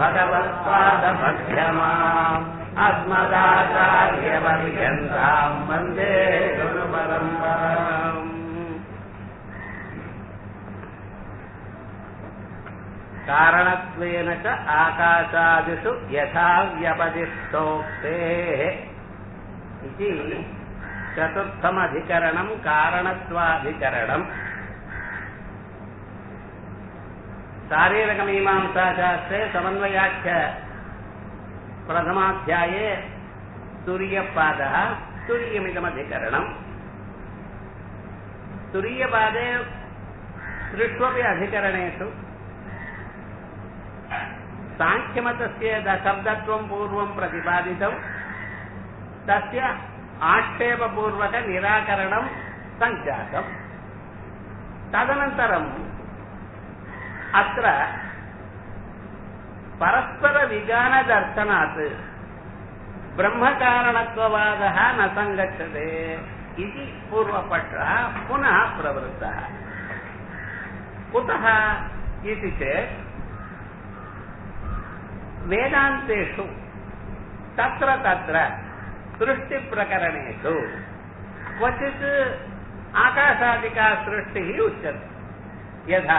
भगवत्पादमध्यमाम् अस्मदाचार्यपर्यन्ताम् वन्दे गुरुपरम्पराम् कारणत्वेन च आकाशादिषु यथा व्यपदिष्टोक्तेः इति चतुर्थमधिकरणम् कारणत्वाधिकरणम् शारीरकमीमांसाशास्त्रे समन्वयाख्य प्रथमाध्याये तुरीयपादः तुरीयमिदमधिकरणम् तुरीयपादे त्रिष्वपि अधिकरणेषु साङ्ख्यमतस्य शब्दत्वं पूर्वं प्रतिपादितम् तस्य आक्षेपपूर्वकनिराकरणं सञ्जातम् तदनन्तरम् अत्र परस्परविज्ञानदर्शनात् ब्रह्मकारणत्ववादः न सङ्गच्छते इति पूर्वपक्षः पुनः प्रवृत्तः कुतः इति चेत् वेदान्तेषु तत्र तत्र सृष्टिप्रकरणेषु क्वचित् आकाशादिका सृष्टिः उच्यते यथा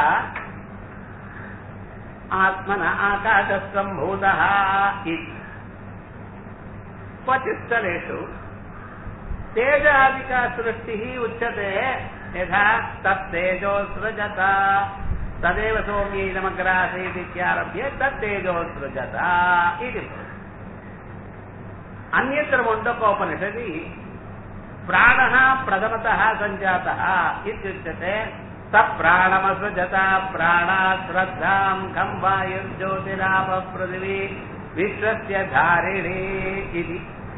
आत्मन आकाशसम्भूतः इति क्वचित् स्थलेषु तेजादिका सृष्टिः उच्यते यथा तत्तेजो सृजता तदेव सौम्यैदमग्रासीत् इत्यारभ्य तत्तेजो सृजता इति अन्यत्र मुण्डकोपनिषदि प्राणः प्रथमतः सञ्जातः इत्युच्यते सप्राणमसृजता प्राणात् श्रद्धाम् खम्बायुर्ज्योतिरापः पृथिवी विश्वस्य धारिणी इति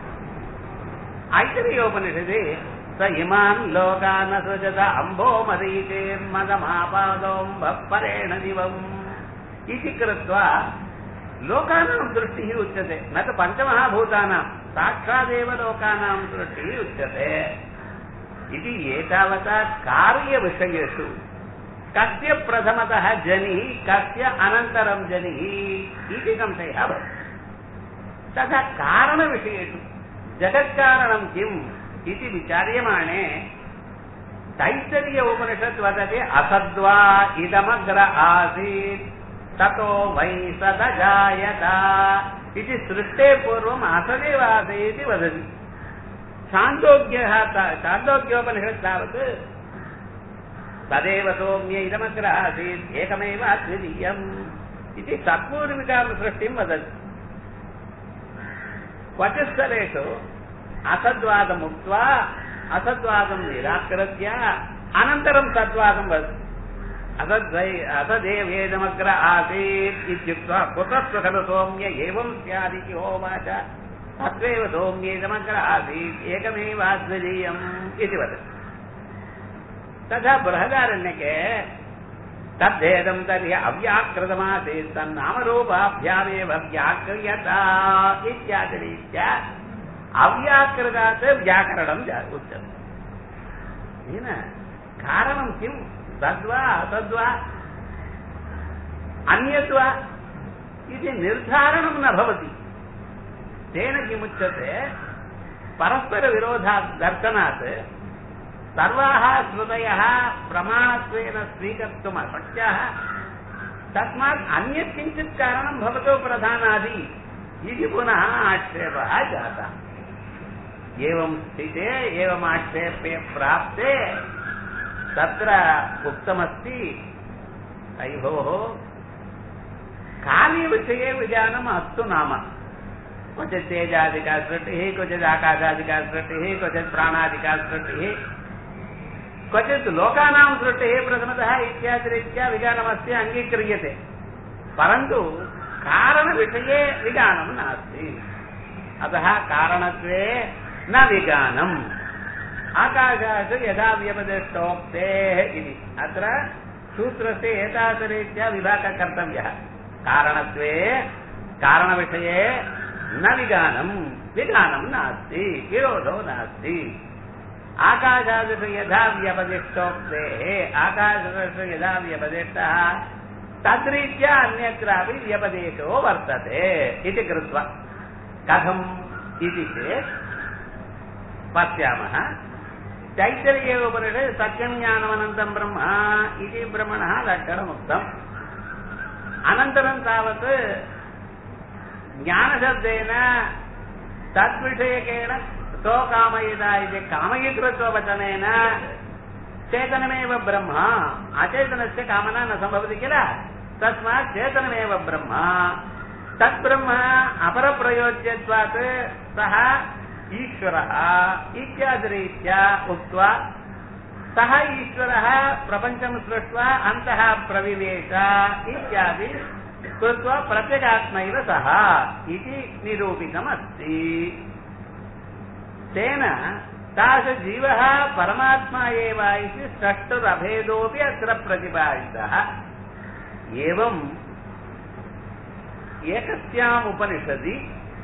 ऐतरीयोपनिषदि स इमान् लोकान् सृजत अम्भो मरीचेर्मदमापादोऽम्भः परेण दिवम् इति कृत्वा लोकानां दृष्टिः उच्यते न तु पञ्चमहाभूतानां साक्षादेव लोकानां दृष्टिः उच्यते इति एतावता कार्यविषयेषु कस्य प्रथमतः जनिः कस्य अनन्तरं जनिः इति संशयः भवति तथा कारणविषयेषु जगत्कारणं किम् इति विचार्यमाणे तैत्तरीय उपनिषत् वदति असद्वा इदमग्र आसीत् ततो वै सदजायत इति सृष्टे पूर्वम् असदेव आसीत् इति वदति छान्दोग्यः छान्दोग्योपनिषत् तावत् तदेव सौम्य इदमग्र आसीत् एकमेव अद्वितीयम् इति सत्पूर्विकामसृष्टिं वदति क्वचित् स्थलेषु असद्वादमुक्त्वा असद्वादं निराकृत्य अनन्तरं सद्वादं वदति असद्वै असदेवेदमग्र आसीत् इत्युक्त्वा कुतस्तु खलु सौम्य एवं स्यादिति होवाच तत्त्वेव सौम्येदमग्र आसीत् एकमेवाद्वितीयम् इति वदति तथा बृहदारण्यके तद्धेदं तर्हि अव्याकृतमासीत् तन्नामरूपाभ्यामेव व्याक्रियता इत्यादिरीत्या अव्याकृतात् व्याकरणं उच्यते कारणं किम् तद्वा असद्वा अन्यद्वा इति निर्धारणं न भवति तेन किमुच्यते परस्परविरोधात् दर्शनात् सर्वाः श्रुतयः प्रमाणत्वेन स्वीकर्तुम् अशक्याः तस्मात् अन्यत् किञ्चित् कारणं भवतो प्रधानादि इति पुनः आक्षेपः जातः एवं स्थिते एवम् आक्षेपे प्राप्ते तत्र उक्तमस्ति अयि भोः कार्यविषये विज्ञानम् अस्तु नाम क्वचित् तेजादिका सृष्टिः क्वचित् आकाशादिका सृष्टिः क्वचित् प्राणादिका सृष्टिः क्वचित् लोकानां सृष्टिः प्रथमतः इत्यादिरीत्या विज्ञानमस्य अङ्गीक्रियते परन्तु कारणविषये विज्ञानं नास्ति अतः कारणत्वे न विज्ञानम् आकाशात् यथा व्यपदिष्टोक्तेः इति अत्र सूत्रस्य एतादृरीत्या विभागः कर्तव्यः कारणत्वे कारणविषये न विज्ञानम् विज्ञानं नास्ति विरोधो नास्ति आकाशादिषु यथा व्यपदिष्टोक्तेः आकाशदिषु यथा व्यपदिष्टः तद्रीत्या अन्यत्रापि व्यपदेशो वर्तते इति कृत्वा कथम् इति चेत् पश्यामः चैतन्ये उपनिषत् सत्यं ज्ञानमनन्तं ब्रह्म इति ब्रह्मणः लक्षणमुक्तम् अनन्तरं तावत् ज्ञानशब्देन तद्विषयकेण सो कामयिता इति कामयितृत्ववचनेन चेतनमेव ब्रह्म अचेतनस्य कामना न सम्भवति किल तस्मात् चेतनमेव ब्रह्म तद्ब्रह्म अपरप्रयोज्यत्वात् सः ईश्वरः इत्यादिरीत्या उक्त्वा सः ईश्वरः प्रपञ्चं सृष्ट्वा अन्तः प्रविवेश इत्यादि कृत्वा प्रत्यगात्मैव सः इति निरूपितमस्ति तेन तादृशजीवः परमात्मा एव इति षष्टुरभेदोऽपि अत्र प्रतिपादितः एवम् एकस्याम् उपनिषदि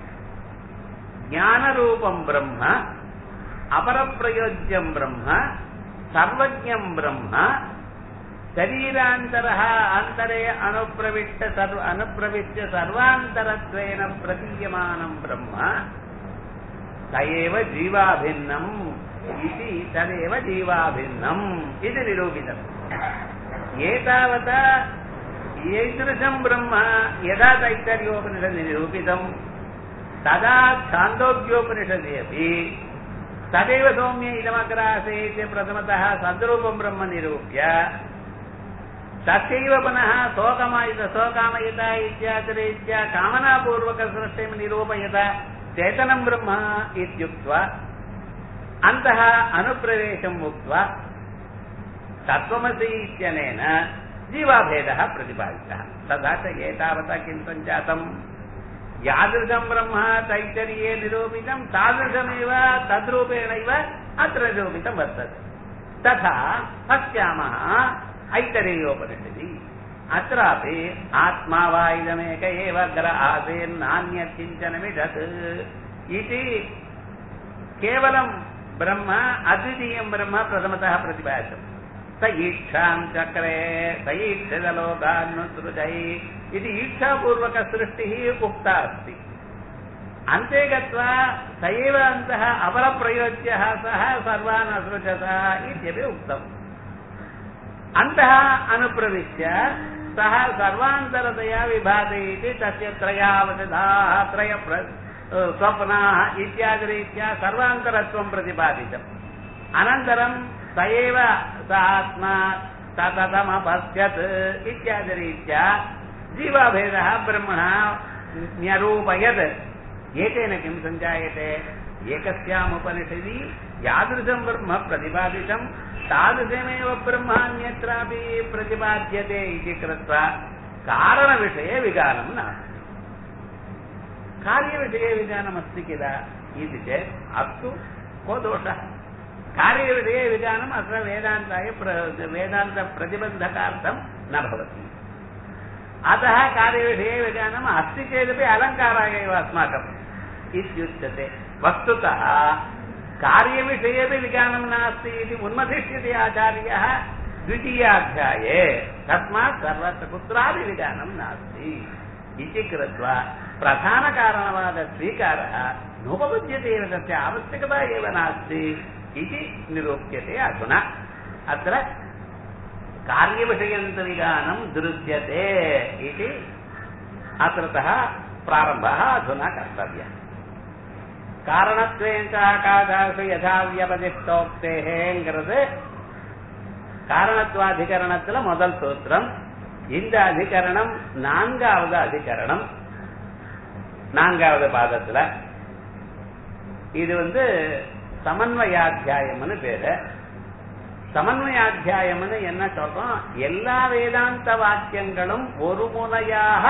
ज्ञानरूपं ब्रह्म अपरप्रयोज्यं ब्रह्म सर्वज्ञं ब्रह्म शरीरान्तरः अन्तरे अनुप्रविष्ट सर्व अनुप्रविश्य सर्वान्तरत्वेन प्रतीयमानं ब्रह्म स एव जीवाभिन्नम् इति तदेव जीवाभिन्नम् इति निरूपितम् एतावता ईदृशं ब्रह्म यदा तैत्तर्योपनिषदि निरूपितम् तदा छान्दोग्योपनिषदि अपि तदेव सौम्य इदमग्रासीत् प्रथमतः सद्रूपं ब्रह्म निरूप्य तस्यैव पुनः शोकमायित शोकामयित इत्यादिरीत्या कामनापूर्वकसृष्टिं निरूपयत चेतनं ब्रह्म इत्युक्त्वा अन्तः अनुप्रवेशम् उक्त्वा तत्त्वमसि इत्यनेन जीवाभेदः प्रतिपादितः तथा च एतावता किं सञ्जातम् यादृशं ब्रह्म तैतर्ये निरूपितं तादृशमेव तद्रूपेणैव अत्र निरूपितं वर्तते तथा पश्यामः ऐतरेयोपनिषदि अत्रापि आत्मा वा इदमेक एव अग्र आसेन्नान्यत् किञ्चनमिषत् इति केवलं ब्रह्म अद्वितीयं ब्रह्म प्रथमतः प्रतिपादितम् स ईक्षां चक्रे स ईक्षितलोकान्नुसृजै इति ईक्षापूर्वकसृष्टिः उक्ता अस्ति अन्ते गत्वा स एव अन्तः अपरप्रयोज्यः सः सर्वान् असृजत इत्यपि उक्तम् अन्तः अनुप्रविश्य सः सर्वान्तरतया विभाति इति तस्य त्रयावधाः त्रय स्वप्नाः इत्यादिरीत्या सर्वान्तरत्वं प्रतिपादितम् अनन्तरं स एव स आत्मा सततमपश्यत् इत्यादिरीत्या जीवाभेदः ब्रह्मणः न्यरूपयत् एतेन किं सञ्जायते एकस्याम् उपनिषदि यादृशं ब्रह्म प्रतिपादितं तादृशमेव ब्रह्मान्यत्रापि प्रतिपाद्यते इति कृत्वा कारणविषये विगानं नास्ति कार्यविषये विधानमस्ति किल इति चेत् अस्तु को दोषः कार्यविषये विधानम् अत्र वेदान्ताय वेदान्तप्रतिबन्धकार्थं न भवति अतः कार्यविषये विधानम् अस्ति चेदपि अलङ्काराय एव अस्माकम् इत्युच्यते वस्तुतः कार्यविषयेपि विज्ञानं नास्ति इति उन्मथिष्यते आचार्यः द्वितीयाध्याये तस्मात् सर्वत्र कुत्रापि विज्ञानं नास्ति इति कृत्वा प्रधानकारणवादस्वीकारः नोपपद्यते एव तस्य आवश्यकता एव नास्ति इति निरूप्यते अधुना अत्र कार्यविषयन्तविधानं दृश्यते इति अत्रतः प्रारम्भः अधुना कर्तव्यः காரணத்வேன் காதாசு யதா வியபதிஷ்டோக்தேங்கிறது காரணத்துவாதிகரணத்துல முதல் சூத்திரம் இந்த அதிகரணம் நான்காவது அதிகரணம் நான்காவது பாதத்துல இது வந்து சமன்வயாத்தியாயம்னு பேரு சமன்வயாத்தியாயம்னு என்ன சொல்றோம் எல்லா வேதாந்த வாக்கியங்களும் ஒரு முனையாக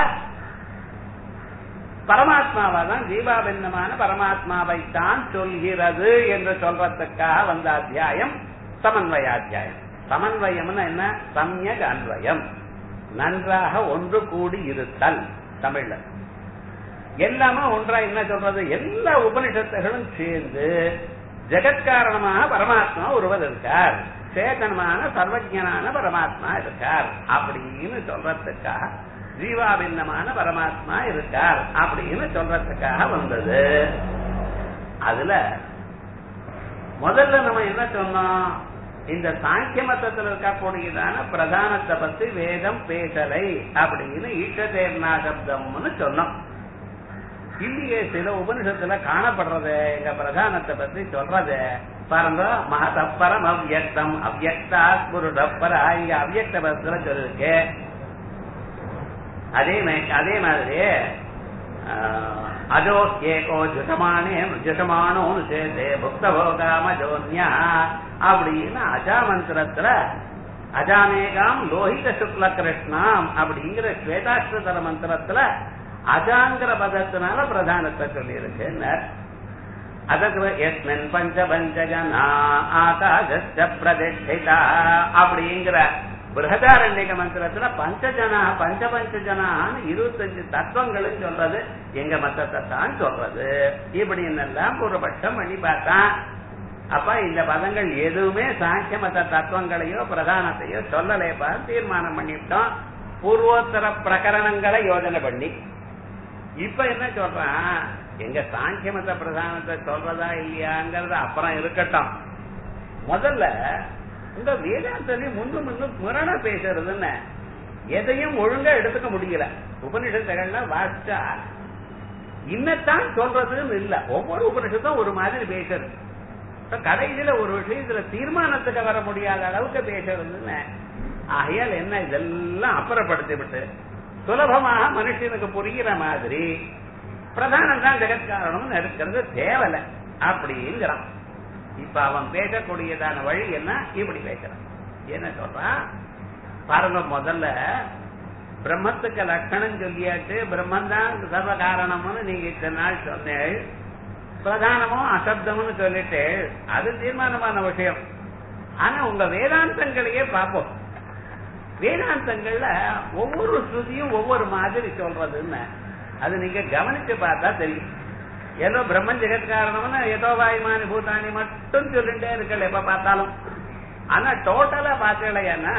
பரமாத்மாவை தான் ஜீவாபின்னமான பரமாத்மாவை தான் சொல்கிறது என்று சொல்றதுக்காக வந்த அத்தியாயம் சமன்வயாத்தியாயம் சமன்வயம்னு என்ன சமயக் அன்வயம் நன்றாக ஒன்று கூடி இருத்தல் தமிழ்ல எல்லாமே ஒன்றா என்ன சொல்றது எல்லா உபனிஷத்துகளும் சேர்ந்து ஜெகத்காரணமாக பரமாத்மா ஒருவர் இருக்கார் சேதனமான சர்வஜனான பரமாத்மா இருக்கார் அப்படின்னு சொல்றதுக்காக ஜீவாபின்னமான பரமாத்மா இருக்கார் அப்படின்னு சொல்றதுக்காக வந்தது அதுல முதல்ல நம்ம என்ன சொன்னோம் இந்த சாங்கிய மத்தத்தில் இருக்கக்கூடியதான பிரதானத்தை பத்தி வேதம் பேசலை அப்படின்னு ஈட்டதேர்னா சப்தம்னு சொன்னோம் இல்லையே சில உபனிஷத்துல காணப்படுறது எங்க பிரதானத்தை பத்தி சொல்றது பாருங்க மகதப்பரம் அவ்யக்தம் அவ்யக்தா புருடப்பரா இங்க அவ்யக்த பதத்துல சொல்லிருக்கு அதே மா- அதே மாதிரி ஆஹ், அஜோ ஏகோ ஜுஷமானே ஜுஷமானோ சேதே புக்தபோகாமஜோன்யா அப்படின்னு அஜா மந்திரத்துல அஜாமேகாம் லோஹித சுக்ல கிருஷ்ணாம் அப்படிங்கிற ஸ்வேதாஸ்வதர மந்திரத்துல அஜாங்கிற பதத்தினால பிரதானத்தை சொல்லி இருக்கு அதற்கு எஸ்மின் பஞ்ச பஞ்சஜனா ஆகாச பிரதிஷ்டிதா அப்படிங்கிற பிருகதாரண்யக மந்திரத்துல பஞ்சஜனா பஞ்ச பஞ்சஜனான்னு இருபத்தஞ்சு தத்துவங்களும் சொல்றது எங்க மத்தத்தை தான் சொல்றது இப்படின்னு எல்லாம் பூர்வபட்சம் பண்ணி பார்த்தான் அப்ப இந்த பதங்கள் எதுவுமே சாங்கிய மத்த தத்துவங்களையோ பிரதானத்தையோ சொல்லலேப்பா தீர்மானம் பண்ணிவிட்டோம் பூர்வோத்தர பிரகரணங்களை யோஜனை பண்ணி இப்ப என்ன சொல்றான் எங்க சாங்கிய மத பிரதானத்தை சொல்றதா இல்லையாங்கிறது அப்புறம் இருக்கட்டும் முதல்ல உங்க வேதாந்தலையும் முன்னும் முன்னும் முரண பேசுறதுன்னு எதையும் ஒழுங்கா எடுத்துக்க முடியல உபனிஷத்துகள்லாம் வாசிச்சா இன்னத்தான் சொல்றதுன்னு இல்ல ஒவ்வொரு உபனிஷத்தும் ஒரு மாதிரி பேசுறது இப்ப கடைசியில ஒரு விஷயத்துல தீர்மானத்துக்கு வர முடியாத அளவுக்கு பேசுறதுன்னு ஆகையால் என்ன இதெல்லாம் அப்புறப்படுத்தி விட்டு சுலபமாக மனுஷனுக்கு புரிகிற மாதிரி பிரதானம் தான் ஜெகத்காரணம் இருக்கிறது தேவலை அப்படிங்கிறான் இப்ப அவன் பேசக்கூடியதான வழி என்ன இப்படி பேசுறான் என்ன சொல்றான் பாருங்க முதல்ல பிரம்மத்துக்கு லட்சணம் சொல்லியாச்சு பிரம்மன் தான் சர்வ காரணம்னு நீங்க இத்தனை நாள் சொன்னேள் பிரதானமும் அசப்தம்னு சொல்லிட்டு அது தீர்மானமான விஷயம் ஆனா உங்க வேதாந்தங்களையே பார்ப்போம் வேதாந்தங்கள்ல ஒவ்வொரு ஸ்ருதியும் ஒவ்வொரு மாதிரி சொல்றதுன்னு அது நீங்க கவனிச்சு பார்த்தா தெரியும் ஏதோ பிரம்மன் ஜெகத் காரணம்னு ஏதோ வாயுமானி பூதானி மட்டும் சொல்லிட்டே இருக்கல எப்ப பார்த்தாலும் ஆனா டோட்டலா பார்த்தீங்கன்னா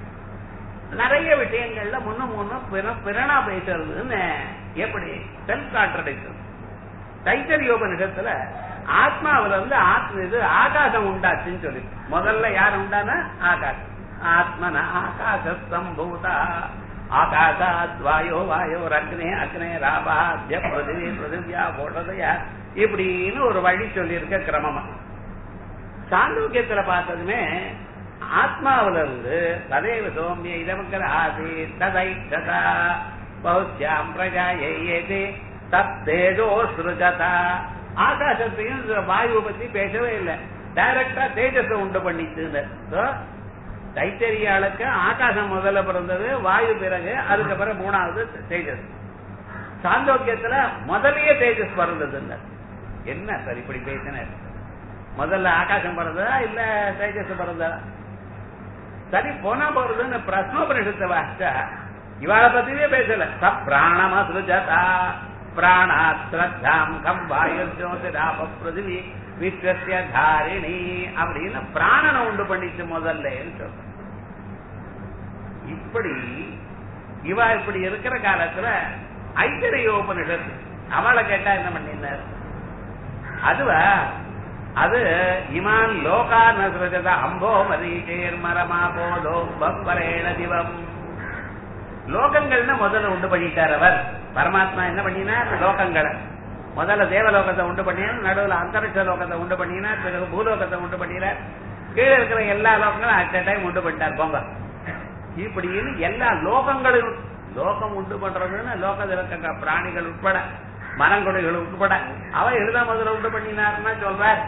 நிறைய விஷயங்கள்ல முன்ன முன்ன பிற- பிரணா பேசுறதுன்னு எப்படி செல்ஃப் கான்ட்ரடிக்ஷன் தைத்தரியோபனிஷத்துல ஆத்மாவுல இருந்து ஆத்ம இது ஆகாசம் உண்டாச்சுன்னு சொல்லி முதல்ல யார் உண்டானா ஆகாசம் ஆத்மன ஆகாச சம்பூதா ஆகாசாத் வாயோ வாயோ அக்னே அக்னே ராபாத்ய பிருதிவி பிருதிவியா போடுறதையா இப்படின்னு ஒரு வழி சொல்லியிருக்க கிரமமா சாந்தோக்கியத்துல பார்த்ததுமே ஆத்மாவில இருந்து ததேவ சோமிய இதமக்கர ஆதி ததை ததா பௌத்தியாம் பிரஜா ஏதே தத்தேஜோ சுருஜதா ஆகாசத்தையும் இந்த வாயுவை பத்தி பேசவே இல்லை டைரக்டா தேஜஸை உண்டு பண்ணிட்டு தைத்தறியாளுக்கு ஆகாசம் முதல்ல பிறந்தது வாயு பிறகு அதுக்கப்புறம் மூணாவது தேஜஸ் சாந்தோக்கியத்துல முதல்லயே தேஜஸ் பிறந்ததுன்னு என்ன சார் இப்படி பேசினார் முதல்ல ஆகாசம் பிறந்ததா இல்ல தேஜஸ் பிறந்ததா சரி போனா போறதுன்னு பிரஸ்னோபனிஷத்தை வாசிச்சா இவாளை பத்தியே பேசல ச பிராணம சுஜதா பிராணாத் ஸ்ரத்தாம் கம் வாயு ஜோதிராப பிருதிவி விஸ்வசிய தாரிணி அப்படின்னு பிராணனை உண்டு பண்ணிச்சு முதல்லன்னு சொல்ற இப்படி இவ இப்படி இருக்கிற காலத்துல ஐத்தரையோபனிஷத்து அவளை கேட்டா என்ன பண்ணினார் அதுவா அது இமான் லோகா நசுரஜத அம்போ மதீஷேர் மரமா போதோ பப்பரேண திவம் லோகங்கள்னு முதல்ல உண்டு பண்ணிட்டார் அவர் பரமாத்மா என்ன பண்ணினார் லோகங்களை முதல்ல தேவலோகத்தை உண்டு பண்ணினார் நடுவுல அந்தரிஷ லோகத்தை உண்டு பண்ணினார் பிறகு பூலோகத்தை உண்டு பண்ணினார் கீழே இருக்கிற எல்லா லோகங்களும் அட் டைம் உண்டு பண்ணிட்டார் போங்க இப்படின்னு எல்லா லோகங்களும் லோகம் உண்டு பண்றதுன்னு லோகத்தில் இருக்க பிராணிகள் உட்பட மரங்கொடைகள் உட்பட அவ எழுத முதல்ல உண்டு பண்ணினார்னா சொல்றார்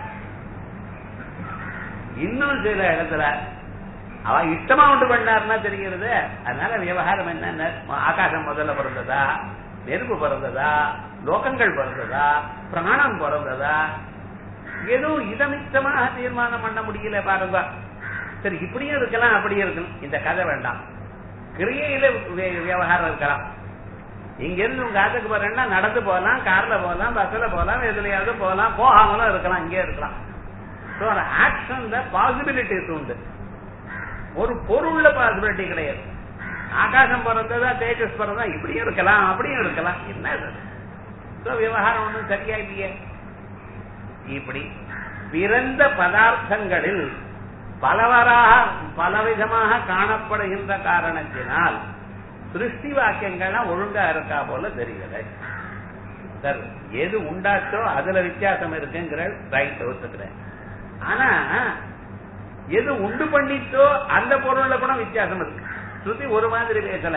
இன்னும் சில இடத்துல அவ இஷ்டமா உண்டு பண்ணாருன்னா தெரிகிறது அதனால விவகாரம் என்ன ஆகாசம் முதல்ல பிறந்ததா நெருப்பு பிறந்ததா லோகங்கள் பிறந்ததா பிராணம் பிறந்ததா எதுவும் இதமித்தமாக தீர்மானம் பண்ண முடியல பாருங்க சரி இப்படியும் இருக்கலாம் அப்படியும் இருக்கலாம் இந்த கதை வேண்டாம் கிரியையில வி- விவகாரம் இருக்கலாம் இங்க இருந்து உங்க ஆத்துக்கு போறேன்னா நடந்து போகலாம் கார்ல போகலாம் பஸ்ல போகலாம் எதுலயாவது போகலாம் போகாமலும் இருக்கலாம் இங்கே இருக்கலாம் ஸோ அந்த ஆக்ஷன்ல பாசிபிலிட்டிஸ் உண்டு ஒரு பொருள்ல பாசிபிலிட்டி கிடையாது ஆகாசம் பிறந்ததா தேஜஸ் பிறந்தா இப்படியும் இருக்கலாம் அப்படியும் இருக்கலாம் என்ன இது So, விவகாரம் ஒண்ணும் சரியா இல்லையே இப்படி பிறந்த பதார்த்தங்களில் பலவராக பலவிதமாக காணப்படுகின்ற காரணத்தினால் சிருஷ்டி வாக்கியங்கள்லாம் ஒழுங்கா இருக்கா போல தெரியல சார் எது உண்டாச்சோ அதுல வித்தியாசம் இருக்குங்கிற ரைட் ஒத்துக்கிறேன் ஆனா எது உண்டு பண்ணிச்சோ அந்த பொருள்ல கூட வித்தியாசம் இருக்கு ஸ்ருதி ஒரு மாதிரி பேசல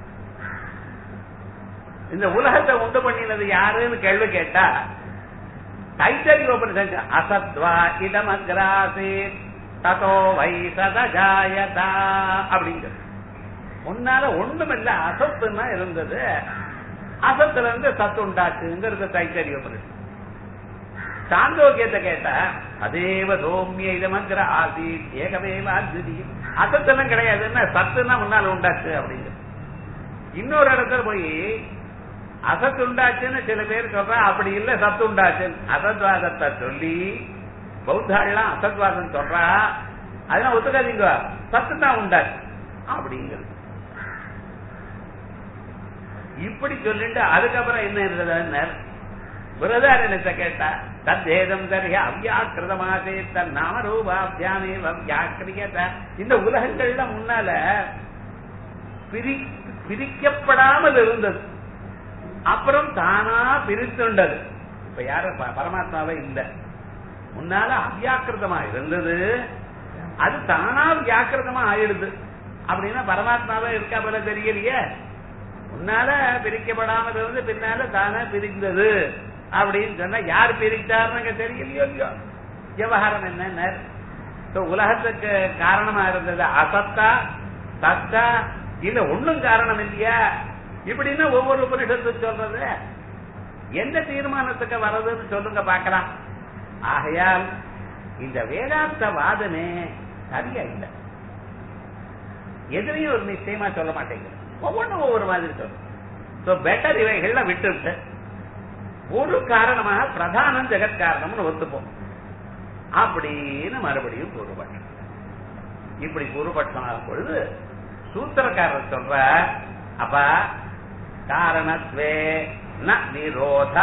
இந்த உலகத்தை உண்டு பண்ணினது யாருன்னு கேள்வி கேட்டா தைத்தரிய உபனிஷத்து அசத்வா இடமக்ராசி ததோ வை சதஜாயதா அப்படிங்கிறது முன்னால ஒண்ணுமில்ல அசத்துன்னா இருந்தது அசத்துல இருந்து சத்து உண்டாச்சுங்கிறது தைத்தரிய உபனிஷத்து சாந்தோக்கியத்தை கேட்டா அதேவ சோமிய இதமங்கிற ஆசி ஏகமேவ அத்விதி அசத்தெல்லாம் கிடையாதுன்னா சத்துன்னா முன்னால உண்டாச்சு அப்படிங்கிறது இன்னொரு இடத்துல போய் அசத்து உண்டாச்சுன்னு சில பேர் சொல்றா அப்படி இல்ல சத்து உண்டாச்சுன்னு அசத்வாதத்தை சொல்லி பௌத்தாள்லாம் அசத்வாதம் சொல்றா அதெல்லாம் ஒத்துக்காதீங்க சத்து தான் உண்டாச்சு அப்படிங்கிறது இப்படி சொல்லிட்டு அதுக்கப்புறம் என்ன இருந்தது விரதாரணத்தை கேட்டா தத்தேதம் தரிய அவ்யாக்கிருதமாசே தன் நாமரூபாபியானே வியாக்கிரியத இந்த உலகங்கள்ல முன்னால பிரி பிரிக்கப்படாமல் இருந்தது அப்புறம் தானா பிரித்துண்டது இப்ப யார பரமாத்மாவே இல்ல முன்னால அவ்யாக்கிருதமா இருந்தது அது தானா வியாக்கிருதமா ஆயிடுது அப்படின்னா பரமாத்மாவே இருக்கா போல தெரியலையே முன்னால பிரிக்கப்படாமல் இருந்து பின்னால தானா பிரிந்தது அப்படின்னு சொன்னா யார் பிரித்தாருன்னு தெரியலையோ இல்லையோ விவகாரம் என்ன உலகத்துக்கு காரணமா இருந்தது அசத்தா சத்தா இல்ல ஒண்ணும் காரணம் இல்லையா இப்படின்னா ஒவ்வொரு உபனிஷத்து சொல்றது எந்த தீர்மானத்துக்கு வர்றதுன்னு சொல்லுங்க பாக்கலாம் ஆகையால் இந்த வேதாந்த வாதமே சரியா இல்லை எதுலையும் ஒரு நிச்சயமா சொல்ல மாட்டேங்குது ஒவ்வொன்றும் ஒவ்வொரு மாதிரி சொல்லும் பெட்டர் இவைகள்ல விட்டு ஒரு காரணமாக பிரதானம் ஜெகத் காரணம்னு ஒத்துப்போம் அப்படின்னு மறுபடியும் கூறுபட்சம் இப்படி கூறுபட்சம் பொழுது சூத்திரக்காரர் சொல்ற அப்ப காரணத்வே ந விரோதா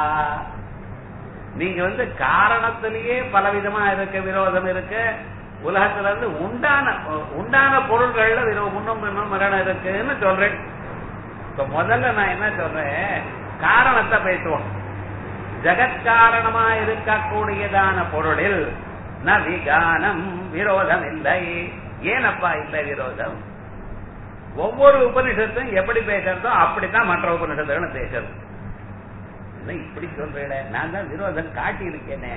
நீங்க வந்து காரணத்திலேயே பலவிதமா இருக்க விரோதம் இருக்கு உலகத்துல இருந்து உண்டான உண்டான பொருள்கள்ல முன்னும் பின்னும் மரணம் இருக்குன்னு சொல்றேன் இப்ப முதல்ல நான் என்ன சொல்றேன் காரணத்தை பேசுவோம் ஜெகத்காரணமா இருக்கக்கூடியதான பொருளில் ந விகானம் விரோதம் இல்லை ஏனப்பா இல்லை விரோதம் ஒவ்வொரு உபனிஷத்தும் எப்படி பேசுறதோ அப்படித்தான் மற்ற உபனிஷத்துகளும் பேசுறது என்ன இப்படி சொல்றேன் நான் தான் விரோதம் காட்டி இருக்கேனே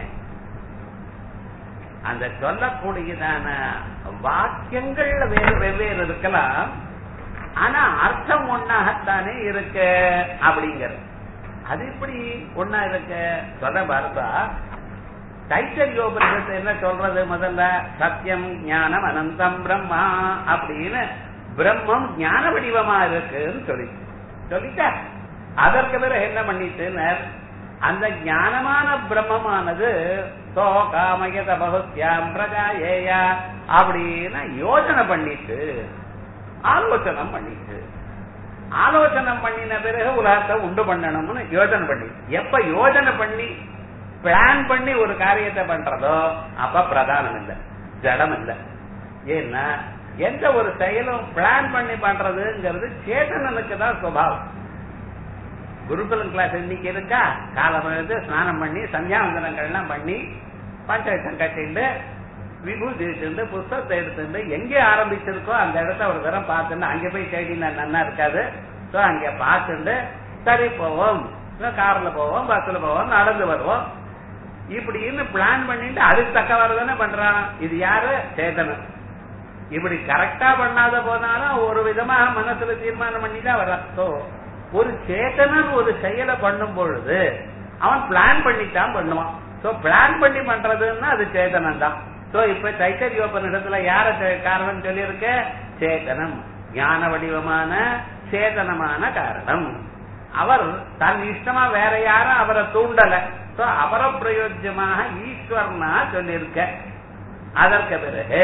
அந்த சொல்லக்கூடியதான வாக்கியங்கள்ல வேறு வெவ்வேறு இருக்கலாம் ஆனா அர்த்தம் ஒன்னாகத்தானே இருக்கு அப்படிங்கிறது அது எப்படி ஒன்னா இருக்கு சொல்ல பார்த்தா தைத்தரியோபனிஷத்து என்ன சொல்றது முதல்ல சத்தியம் ஞானம் அனந்தம் பிரம்மா அப்படின்னு பிரம்மம் ஞான வடிவமா இருக்குன்னு சொல்லி சொல்லிட்டா அதற்கு பிறகு என்ன பண்ணிட்டு அந்த ஞானமான பிரம்மமானது சோ காமயத பகுத்யாம் பிரஜா ஏயா அப்படின்னு யோசனை பண்ணிட்டு ஆலோசனை பண்ணிட்டு ஆலோசனை பண்ணின பிறகு உலகத்தை உண்டு பண்ணணும்னு யோசனை பண்ணி எப்ப யோசனை பண்ணி பிளான் பண்ணி ஒரு காரியத்தை பண்றதோ அப்ப பிரதானம் இல்லை ஜடம் இல்லை ஏன்னா எந்த ஒரு செயலும் பிளான் பண்ணி பண்றதுங்கிறது சேதனனுக்கு தான் சுபாவம் குருகுலம் கிளாஸ் இன்னைக்கு இருக்கா காலம் எழுந்து ஸ்நானம் பண்ணி சந்தியாவந்தனங்கள்லாம் பண்ணி பஞ்சாயத்தம் கட்டிண்டு விபூதி எடுத்துட்டு புஸ்தகத்தை எடுத்துட்டு எங்கே ஆரம்பிச்சிருக்கோ அந்த இடத்த ஒரு தரம் பார்த்துட்டு அங்க போய் தேடினா நன்னா இருக்காது சோ அங்க பார்த்துட்டு சரி போவோம் கார்ல போவோம் பஸ்ல போவோம் நடந்து வருவோம் இப்படின்னு பிளான் பண்ணிட்டு அதுக்கு தக்க வரதானே பண்றான் இது யாரு சேதனம் இப்படி கரெக்டா பண்ணாத போனாலும் ஒரு விதமாக மனசுல தீர்மானம் பண்ணி தான் வர்றான் சோ ஒரு சேத்தனன் ஒரு செயலை பண்ணும் பொழுது அவன் பிளான் பண்ணித்தான் பண்ணுவான் சோ பிளான் பண்ணி பண்றதுன்னா அது சேதனம் தான் சோ இப்ப தைத்தரியோபனிடத்துல யார காரணம் சொல்லியிருக்க சேதனம் ஞான வடிவமான சேதனமான காரணம் அவர் தன் இஷ்டமா வேற யாரும் அவரை தூண்டல சோ அவர பிரயோஜனமாக ஈஸ்வரனா சொல்லியிருக்க அதற்கு பிறகு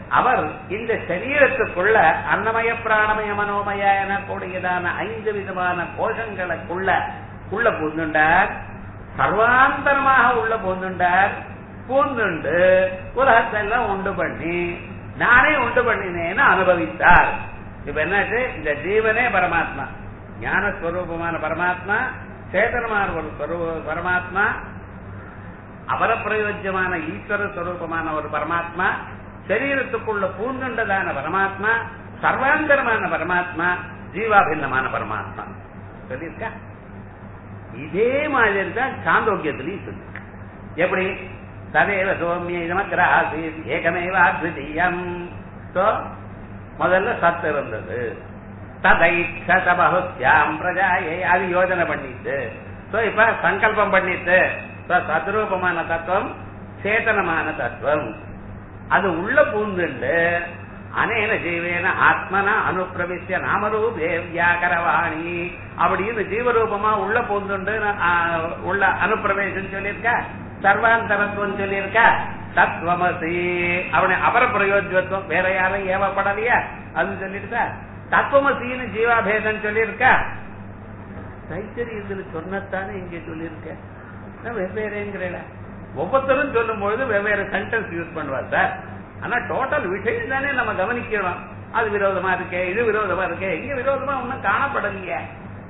அவர் இந்த சரீரத்துக்குள்ள அன்னமய பிராணமய மனோமய எனக்கூடியதான ஐந்து விதமான கோஷங்களுக்குள்ள உள்ள பூந்துண்டார் சர்வாந்தரமாக உள்ள பூந்துண்டார் பூந்துண்டு உலகத்தெல்லாம் உண்டு பண்ணி நானே உண்டு பண்ணினேன்னு அனுபவித்தார் இப்ப என்னாச்சு இந்த ஜீவனே பரமாத்மா ஞானஸ்வரூபமான பரமாத்மா சேதனமான ஒரு ஸ்வரூப பரமாத்மா அபரப்பிரயோஜமான ஈஸ்வர ஸ்வரூபமான ஒரு பரமாத்மா சரீரத்துக்குள்ள பூந்துண்டதான பரமாத்மா சர்வாந்தரமான பரமாத்மா ஜீவாபின்னமான பரமாத்மா சொல்லியிருக்கா இதே மாதிரி தான் சாந்தோக்கியத்திலையும் சொல்லி எப்படி ததேவ சோமிய இதமக்ராசி ஏகமேவ அத்விதீயம் சோ முதல்ல சத்து இருந்தது ததைக்ஷத பகுத்யாம் பிரஜாயை அது யோஜனை பண்ணிட்டு சோ இப்ப சங்கல்பம் பண்ணிட்டு சத்ரூபமான தத்துவம் சேதனமான தத்துவம் அது உள்ள பூந்துண்டு அனேன ஜீவேன ஆத்மனா அனுப்பிரவிசிய நாமரூபே வியாகரவாணி அப்படின்னு ஜீவரூபமா உள்ள பூந்துண்டு உள்ள அனுப்பிரவேசம் சொல்லியிருக்க சர்வாந்தரத்துவம் சொல்லியிருக்க தத்துவமசி அவனை அபர பிரயோஜத்துவம் வேற யாரும் ஏவப்படலையா அது சொல்லியிருக்க தத்துவமசின்னு ஜீவாபேதம் சொல்லியிருக்க தைத்தரியத்துல சொன்னத்தானே இங்க சொல்லியிருக்க வெவ்வேறுங்கிறல ஒவ்வொருத்தரும் சொல்லும் பொழுது வெவ்வேறு சென்டென்ஸ் யூஸ் பண்ணுவார் சார் ஆனா டோட்டல் விஷயம் தானே நம்ம கவனிக்கணும் அது விரோதமா இருக்கே இது விரோதமா இருக்கே இங்க விரோதமா ஒன்னும் காணப்படலையே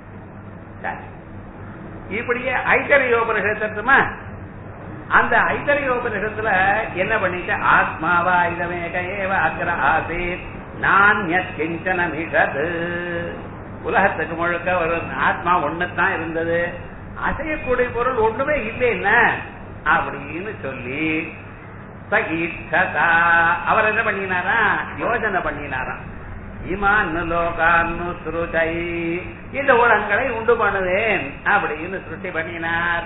இப்படியே ஐத்தரியோபனிஷத்துமா அந்த ஐத்தரியோபனிஷத்துல என்ன பண்ணிட்டு ஆத்மாவா இதமேக ஏவ அக்ர ஆசீத் நான் கிஞ்சன மிகது உலகத்துக்கு முழுக்க ஒரு ஆத்மா ஒண்ணுதான் இருந்தது அசையக்கூடிய பொருள் ஒண்ணுமே இல்லைன்னா அப்படின்னு சொல்லி சகீட்சதா அவர் என்ன பண்ணினாரா யோஜனை பண்ணினாராம் இமான்னு லோகான்னு சுருச்சை இந்த உலகங்களை உண்டு பண்ணுவேன் அப்படின்னு சுருட்டி பண்ணினார்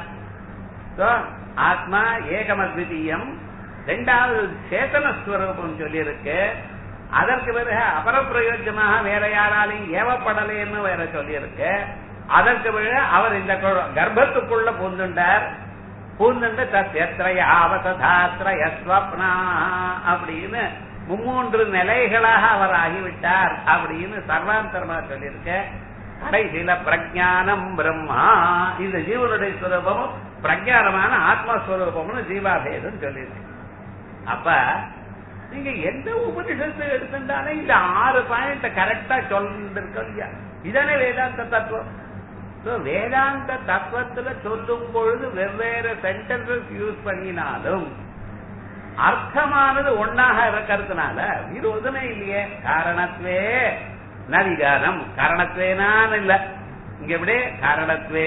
ஆத்மா ஏகமத்விதீயம் ரெண்டாவது சேத்தன ஸ்வரூபம் சொல்லி இருக்கு அதற்கு பிறகு அபர பிரயோஜனமாக வேற யாராலையும் ஏவப்படலைன்னு வேற சொல்லி இருக்கு அதற்கு பிறகு அவர் இந்த கர்ப்பத்துக்குள்ள பூந்துண்டார் பூந்துண்டு தத்யத்ரய ஆவசதாத்ரய ஸ்வப்னா அப்படின்னு மும்மூன்று நிலைகளாக அவர் ஆகிவிட்டார் அப்படின்னு சர்வாந்தரமா சொல்லியிருக்க கடைசியில பிரஜானம் பிரம்மா இந்த ஜீவனுடைய ஸ்வரூபமும் பிரஜானமான ஆத்மஸ்வரூபம்னு ஜீவாபேதம் சொல்லியிருக்கு அப்ப நீங்க எந்த உபனிஷத்தை எடுத்துட்டாலே இந்த ஆறு பாயிண்ட் கரெக்டா சொல்லிருக்கோம் இல்லையா இதானே வேதாந்த தத்துவம் வேதாந்த தத்துவத்துல சொல்லும் பொழுது வெவ்வேறு சென்டென்சஸ் யூஸ் பண்ணினாலும் அர்த்தமானது ஒன்னாக இருக்கிறதுனால விரோதமே இல்லையே காரணத்வே நவிகாரம் காரணத்வேனான் இல்ல இங்க எப்படி காரணத்வே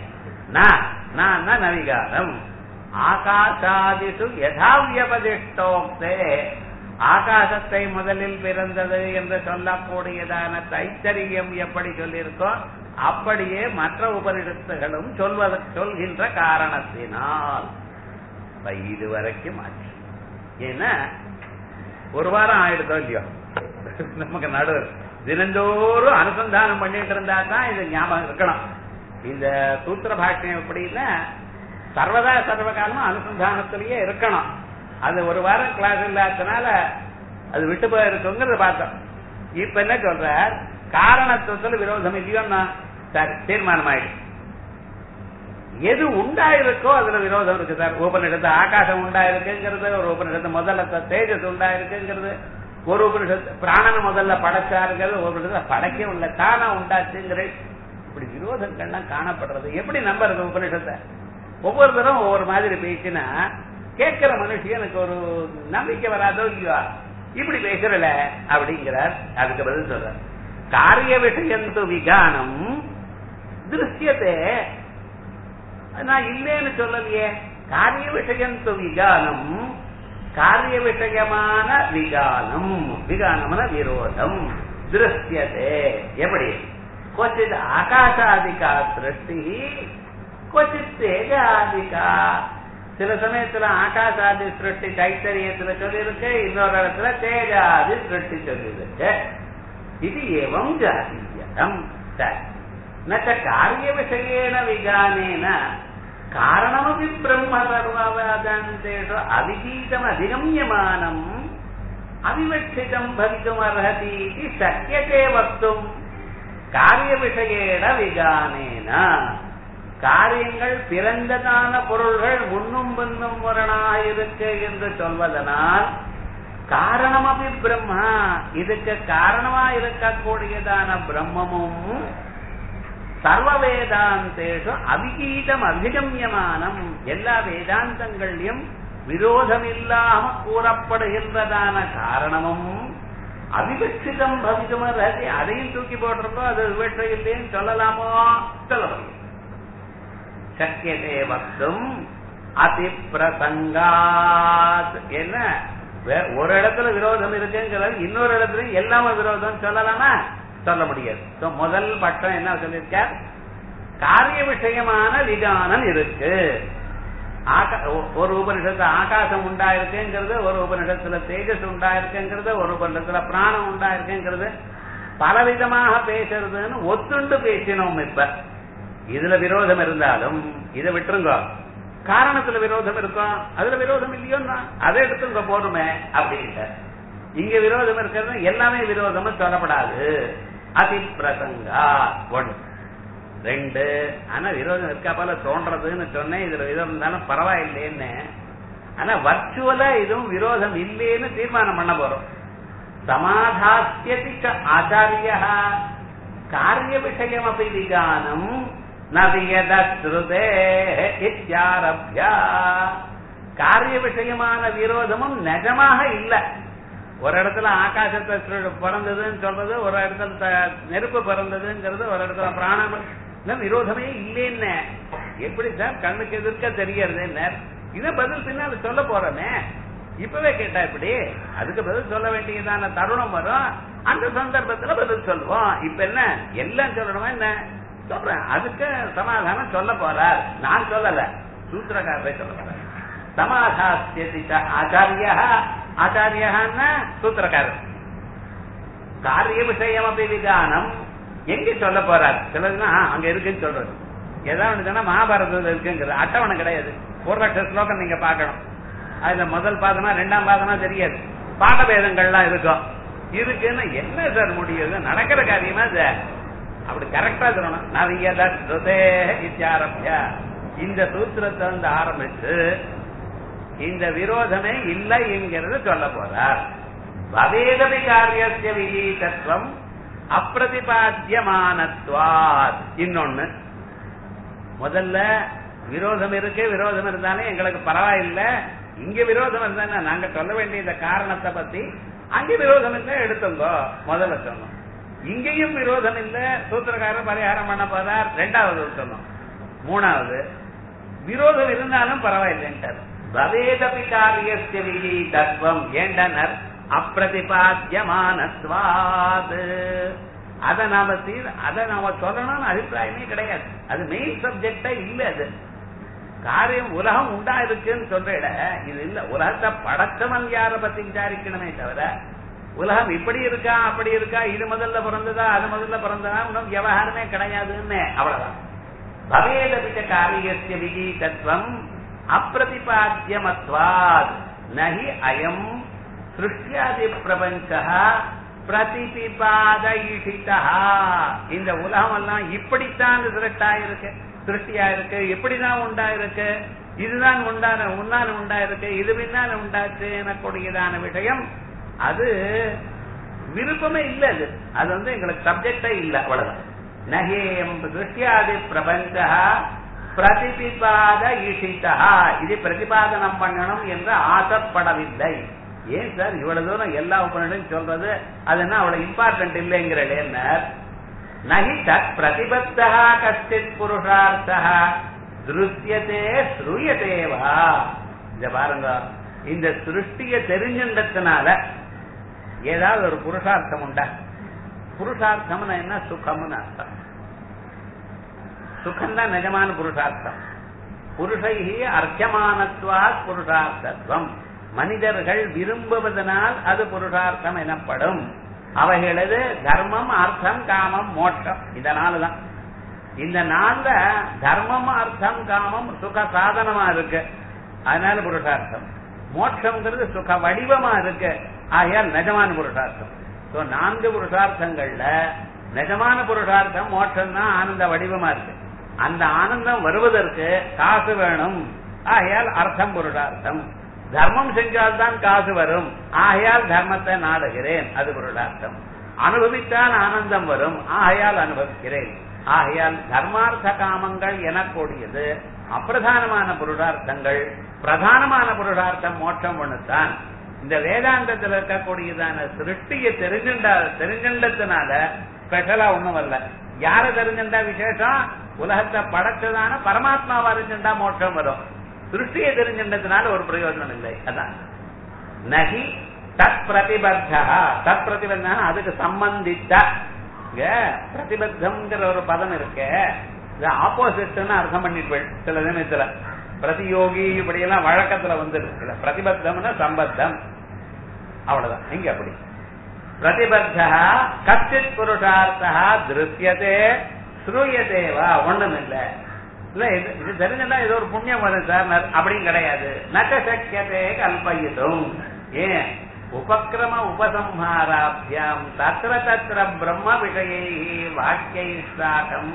நான் நவிகாரம் ஆகாசாதிசு யதாவியபதிஷ்டோக்தே ஆகாசத்தை முதலில் பிறந்தது என்று சொல்லக்கூடியதான தைத்தரியம் எப்படி சொல்லியிருக்கோ அப்படியே மற்ற உபனிடத்துகளும் சொல்வத சொல்கின்ற காரணத்தினால் இது வரைக்கும் ஆச்சு ஏன்னா ஒரு வாரம் ஆயிடுதோ இல்லையோ நமக்கு நடு தினந்தோறும் அனுசந்தானம் பண்ணிட்டு இருந்தா தான் இது ஞாபகம் இருக்கணும் இந்த சூத்திர பாஷ்யம் எப்படின்னா சர்வதா சர்வகாலமும் அனுசந்தானத்திலேயே இருக்கணும் அது ஒரு வாரம் கிளாஸ் இல்லாதனால அது விட்டு போயிருக்குங்கிறத பார்த்தோம் இப்ப என்ன சொல்ற காரணத்துவத்துல விரோதம் இல்லையோன்னா சரி தீர்மானம் ஆயிடுச்சு எது உண்டாயிருக்கோ அதுல விரோதம் இருக்கு சார் உபனிடத்து ஆகாசம் உண்டாயிருக்குங்கிறது ஒரு உபனிடத்து முதல்ல தேஜஸ் உண்டாயிருக்குங்கிறது ஒரு உபனிஷத்து பிராணனை முதல்ல படைச்சாருங்கிறது ஒரு உபனிஷத்து படைக்க உள்ள தானா உண்டாச்சுங்கிற இப்படி விரோதங்கள்லாம் காணப்படுறது எப்படி நம்புறது உபனிஷத்தை ஒவ்வொரு தரம் ஒவ்வொரு மாதிரி பேசினா கேட்கிற மனுஷனுக்கு ஒரு நம்பிக்கை வராதோ இல்லையா இப்படி பேசுறல அப்படிங்கிறார் அதுக்கு பதில் சொல்ற காரிய விஷயந்து விகானம் திருஷ்யத்தை நான் இல்லேன்னு சொல்லலையே காரிய விஷயந்து விகானம் காரிய விஷயமான விகானம் விகானம்னா விரோதம் திருஷ்யதே எப்படி கொச்சித் ஆகாசாதிகா சிருஷ்டி கொச்சித் தேஜாதிகா சில சமயத்துல ஆகாசாதி சிருஷ்டி தைத்தரியத்துல சொல்லியிருக்கு இன்னொரு இடத்துல தேஜாதி சிருஷ்டி சொல்லியிருக்கு இது ஏவம் ஜாதீயம் நச்ச காரிய விஷயேன விகானேன காரணமபி பிரம்ம சர்வவேதாந்தேஷு அவிகீதம் அதிகமியமானம் அவிவட்சிதம் பவித்தும் அர்ஹதி இது சக்கியதே வக்தும் காரிய விஷயேட விகானேன காரியங்கள் பிறந்ததான பொருள்கள் முன்னும் பின்னும் முரணாயிருக்கு என்று சொல்வதனால் காரணமபி பிரம்மா இதுக்கு காரணமா இருக்கக்கூடியதான பிரம்மமும் சர்வ வேதாந்தேஷு அவிகீதம் அபிகமியமானம் எல்லா வேதாந்தங்களையும் விரோதமில்லாம கூறப்படுகின்றதான காரணமும் அவிவட்சிதம் பவிதுமரதி அதையும் தூக்கி போட்டிருக்கோம் அது விவட்ச இல்லைன்னு சொல்லலாமோ சொல்ல முடியும் சக்கியதே வக்தும் அதி பிரசங்காத் என்ன வே- ஒரு இடத்துல விரோதம் இருக்குங்கிறது இன்னொரு இடத்துல எல்லாமே விரோதம் சொல்லலாமா சொல்ல முடியாது So, முதல் பட்டம் என்ன சொல்லியிருக்கார் காரிய விஷயமான விகானம் இருக்கு ஆகா- ஒ- ஒரு உபனிஷத்துல ஆகாசம் உண்டாயிருக்குங்கிறது ஒரு உபனிஷத்துல தேஜஸ் உண்டாயிருக்குங்கிறது ஒரு உபனிஷத்துல பிராணம் உண்டாயிருக்குங்கிறது பலவிதமாக பேசுறதுன்னு ஒத்துண்டு பேசினோம் இப்ப இதுல விரோதம் இருந்தாலும் இதை விட்டுருங்க காரணத்துல விரோதம் இருக்கும் அதுல விரோதம் இல்லையோன்னா அதை எடுத்துங்க போதுமே அப்படின்ட்டு இங்க விரோதம் இருக்கிறது எல்லாமே விரோதம் சொல்லப்படாது அதி பிரசங்கா ஒன்று ரெண்டு ஆனா விரோதம் இருக்கா போல தோன்றதுன்னு சொன்னேன் இதுல விரோதம் இருந்தாலும் பரவாயில்லைன்னு ஆனா வர்ச்சுவலா இதுவும் விரோதம் இல்லைன்னு தீர்மானம் பண்ண போறோம் சமாதாஸ்யதி ச ஆச்சாரிய காரிய விஷயமபி விகானம் நவியதே இத்தியாரப்யா காரிய விஷயமான விரோதமும் நிஜமாக இல்லை ஒரு இடத்துல ஆகாசத்தை சு- பிறந்ததுன்னு சொல்றது ஒரு இடத்துல த- நெருப்பு பிறந்ததுங்கிறது ஒரு இடத்துல பிராணம் இதெல்லாம் விரோதமே இல்லைன்னு எப்படி சார் கண்ணுக்கு எதிர்க்க தெரியறது இத பதில் பின்னால சொல்ல போறோமே இப்பவே கேட்டா இப்படி அதுக்கு பதில் சொல்ல வேண்டியதான தருணம் வரும் அந்த சந்தர்ப்பத்துல பதில் சொல்லுவோம் இப்ப என்ன எல்லாம் சொல்லணுமா என்ன சொல்றேன் அதுக்கு சமாதானம் சொல்ல போறார் நான் சொல்லல சூத்திரக்காரரை சொல்ல போறார் சமாதாஸ்யதி ச ஆச்சாரியா ஆச்சாரியான்னா சூத்திரக்காரர் காரிய விஷயம் அப்படி விதானம் எங்க சொல்ல போறார் சிலதுன்னா அங்க இருக்குன்னு சொல்றது ஏதாவது ஒண்ணு சொன்னா மகாபாரதத்துல இருக்குங்கிறது அட்டவணை கிடையாது ஒரு லட்ச ஸ்லோகம் நீங்க பார்க்கணும் அதுல முதல் பாதமா ரெண்டாம் பாதமா தெரியாது பாடபேதங்கள்லாம் இருக்கும் இருக்குன்னு என்ன சார் முடியுது நடக்கிற காரியமா சார் அப்படி கரெக்டா சொல்லணும் நவியதே இத்தியாரம்பிய இந்த சூத்திரத்தை வந்து ஆரம்பிச்சு இந்த விரோதமே இல்லை என்கிறது சொல்ல போறார் பவேதவி காரியஸ்ய விகீதத்துவம் அப்பிரதிபாத்தியமானத்வாத் இன்னொன்னு முதல்ல விரோதம் இருக்கு விரோதம் இருந்தாலும் எங்களுக்கு பரவாயில்ல இங்க விரோதம் இருந்தா நாங்க சொல்ல வேண்டிய இந்த காரணத்தை பத்தி அங்க விரோதம் இல்லை எடுத்துங்கோ முதல்ல சொன்னோம் இங்கேயும் விரோதம் இல்ல சூத்திரக்காரர் பரிகாரம் பண்ண போறார் ரெண்டாவது சொன்னோம் மூணாவது விரோதம் இருந்தாலும் பரவாயில்லைன்றார் பவேதபி காரியஸ்ய விகீதத்துவம் ஏண்டனர் அப்பிரதிபாத்தியமானத்வாது அத நாம தீர் அத நாம சொல்லணும்னு அபிப்பிராயமே கிடையாது அது மெயின் சப்ஜெக்டா இல்ல அது காரியம் உலகம் உண்டா இருக்குன்னு சொல்ற இது இல்ல உலகத்தை படைச்சவன் யார பத்தி விசாரிக்கணுமே தவிர உலகம் இப்படி இருக்கா அப்படி இருக்கா இது முதல்ல பிறந்ததா அது முதல்ல பிறந்ததா இன்னும் விவகாரமே கிடையாதுன்னு அவ்வளவுதான் பவேதபிச்ச காரியஸ்ய விகீதத்துவம் அப்பிரதிபாத்தியமத்வாத் நகி அயம் சிருஷ்டியாதி பிரபஞ்ச பிரதிபிபாதயிஷிதா இந்த உலகம் எல்லாம் இப்படித்தான் சிருஷ்டா இருக்கு சிருஷ்டியா இருக்கு எப்படிதான் உண்டா இருக்கு இதுதான் உண்டான உன்னால உண்டா இருக்கு இது பின்னால உண்டாச்சு எனக்கூடியதான விஷயம் அது விருப்பமே இல்ல அது அது வந்து எங்களுக்கு சப்ஜெக்டே இல்ல அவ்வளவுதான் நகேயம் சிருஷ்டியாதி பிரபஞ்ச பிரதிபிபாத ஈஷிதா இது பிரதிபாதனம் பண்ணணும் என்று ஆசைப்படவில்லை ஏன் சார் இவ்வளவு தூரம் எல்லா உபநிடம் சொல்றது அது என்ன அவ்வளவு இம்பார்ட்டன்ட் இல்லைங்கிறேன் நகி தத் பிரதிபத்தா கஷ்டித் புருஷார்த்தா திருஷ்யத்தே ஸ்ரூயத்தேவா இந்த பாருங்க இந்த சிருஷ்டிய தெரிஞ்சின்றதுனால ஏதாவது ஒரு புருஷார்த்தம் உண்டா புருஷார்த்தம்னா என்ன சுகம்னு அர்த்தம் சுகம் தான் நிஜமான புருஷார்த்தம் புருஷைகி அர்த்தமானத்வாத் புருஷார்த்தத்துவம் மனிதர்கள் விரும்புவதனால் அது புருஷார்த்தம் எனப்படும் அவைகளது தர்மம் அர்த்தம் காமம் மோட்சம் இதனாலதான் இந்த நாள்ல தர்மம் அர்த்தம் காமம் சுக சாதனமா இருக்கு அதனால புருஷார்த்தம் மோட்சம்ங்கிறது சுக வடிவமா இருக்கு ஆகையால் நிஜமான புருஷார்த்தம் சோ நான்கு புருஷார்த்தங்கள்ல நிஜமான புருஷார்த்தம் மோட்சம் தான் ஆனந்த வடிவமா இருக்கு அந்த ஆனந்தம் வருவதற்கு காசு வேணும் ஆகையால் அர்த்தம் புருஷார்த்தம் தர்மம் செஞ்சால்தான் காசு வரும் ஆகையால் தர்மத்தை நாடுகிறேன் அது புருஷார்த்தம் அனுபவித்தால் ஆனந்தம் வரும் ஆகையால் அனுபவிக்கிறேன் ஆகையால் தர்மார்த்த காமங்கள் எனக்கூடியது அப்பிரதானமான புருஷார்த்தங்கள் பிரதானமான புருஷார்த்தம் மோட்சம் ஒண்ணுதான் இந்த வேதாந்தத்தில் இருக்கக்கூடியதான சிருஷ்டியை தெரிஞ்சுண்டா தெரிஞ்சுண்டதுனால ஸ்பெஷலா ஒண்ணும் வரல யார தெரிஞ்சுண்டா விசேஷம் உலகத்தை படைச்சதான பரமாத்மாவா தெரிஞ்சுண்டா மோட்சம் வரும் சிருஷ்டியை தெரிஞ்சுண்டதுனால ஒரு பிரயோஜனம் இல்லை அதான் நகி தத் பிரதிபத்தா தத் பிரதிபத்தா அதுக்கு சம்பந்தித்த இங்க பிரதிபத்தம்ங்கிற ஒரு பதம் இருக்கு இது ஆப்போசிட்னு அர்த்தம் பண்ணிட்டு சில சமயத்துல பிரதியோகி இப்படி எல்லாம் வழக்கத்துல வந்துருக்கு பிரதிபத்தம்னா சம்பத்தம் அவ்வளவுதான் இங்க அப்படி பிரதிபத்தா கச்சித் புருஷார்த்தா திருத்தியதே ஸ்ரூயதேவா ஒண்ணும் இல்ல இல்ல இது இது தெரிஞ்சுட்டா ஏதோ ஒரு புண்ணியம் வரும் சார் அப்படின்னு கிடையாது நச்ச சக்கியதே கல்பயிட்டும் ஏன் உபக்கிரம உபசம்ஹாராபியாம் தத்திர தத்திர பிரம்ம விஷயை வாக்கியை சாகம்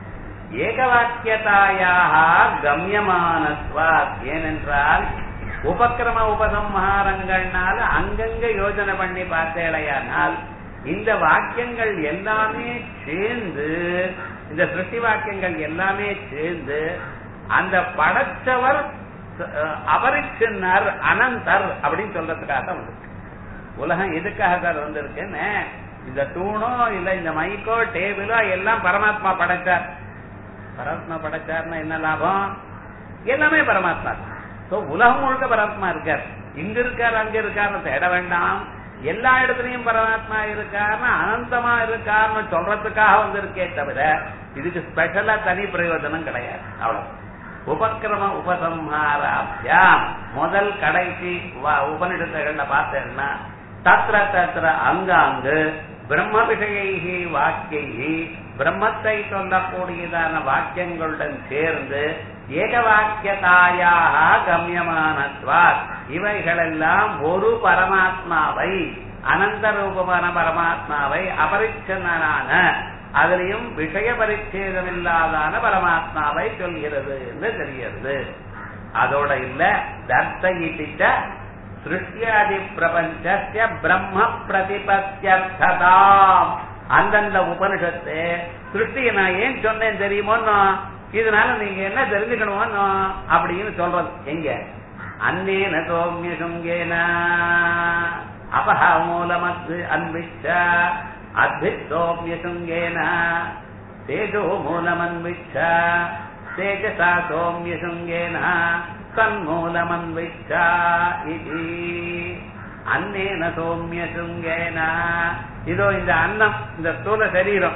ஏகவாக்கியதாயாக கம்யமானத்வாத் ஏனென்றால் உபக்கிரம உபசம்ஹாரங்கள்னால அங்கங்க யோஜனை பண்ணி பார்த்தேடையானால் இந்த வாக்கியங்கள் எல்லாமே சேர்ந்து இந்த சிருஷ்டி வாக்கியங்கள் எல்லாமே சேர்ந்து அந்த படைச்சவர் அபரிச்சின்னர் அனந்தர் அப்படின்னு சொல்றதுக்காக தான் வந்திருக்கு உலகம் எதுக்காக சார் வந்திருக்குன்னு இந்த தூணோ இல்ல இந்த மைக்கோ டேபிளோ எல்லாம் பரமாத்மா படைச்சார் பரமாத்மா படைச்சார்னா என்ன லாபம் எல்லாமே பரமாத்மா சோ உலகம் முழுக்க பரமாத்மா இருக்கார் இங்க இருக்கார் அங்க இருக்காருன்னு தேட வேண்டாம் எல்லா இடத்துலயும் பரமாத்மா இருக்காருன்னு அனந்தமா இருக்காருன்னு சொல்றதுக்காக வந்திருக்கே தவிர இதுக்கு ஸ்பெஷலா தனி பிரயோஜனம் கிடையாது அவ்வளவு உபக்கிரம உபசம்ஹாராபியாம் முதல் கடைசி உபனிடத்துகள்ல பார்த்தேன்னா தத்ர தத்ர அங்காங்கு பிரம்ம விஷயி வாக்கியை பிரம்மத்தை சொல்லக்கூடியதான வாக்கியங்களுடன் சேர்ந்து ஏக வாக்கியதாயாக கம்யமானத்வாத் இவைகளெல்லாம் ஒரு பரமாத்மாவை அனந்த ரூபமான பரமாத்மாவை அபரிச்சனான அதிலையும் விஷய பரிச்சேதம் இல்லாதான பரமாத்மாவை சொல்கிறது என்று தெரிகிறது அதோட இல்ல தர்த்தயிட்ட சிருஷ்டியாதி பிரபஞ்சஸ்ய பிரம்ம பிரதிபத்தியர்த்ததாம் அந்தந்த உபனிஷத்து சிருஷ்டியை நான் ஏன் சொன்னேன் தெரியுமோன்னு இதனால நீங்க என்ன தெரிஞ்சுக்கணுமோ அப்படின்னு சொல்றது எங்க அன்னேன சோமிய சுங்கேன அபஹா மூலமத்து அன்விச்ச அத்வித் சோமிய சுங்கேன தேஜோ மூலமன்விச்ச தேஜசா சோமிய சுங்கேன தன்மூலமன்விச்ச இது அன்னேன சோமிய சுங்கேன இதோ இந்த அன்னம் இந்த ஸ்தூல சரீரம்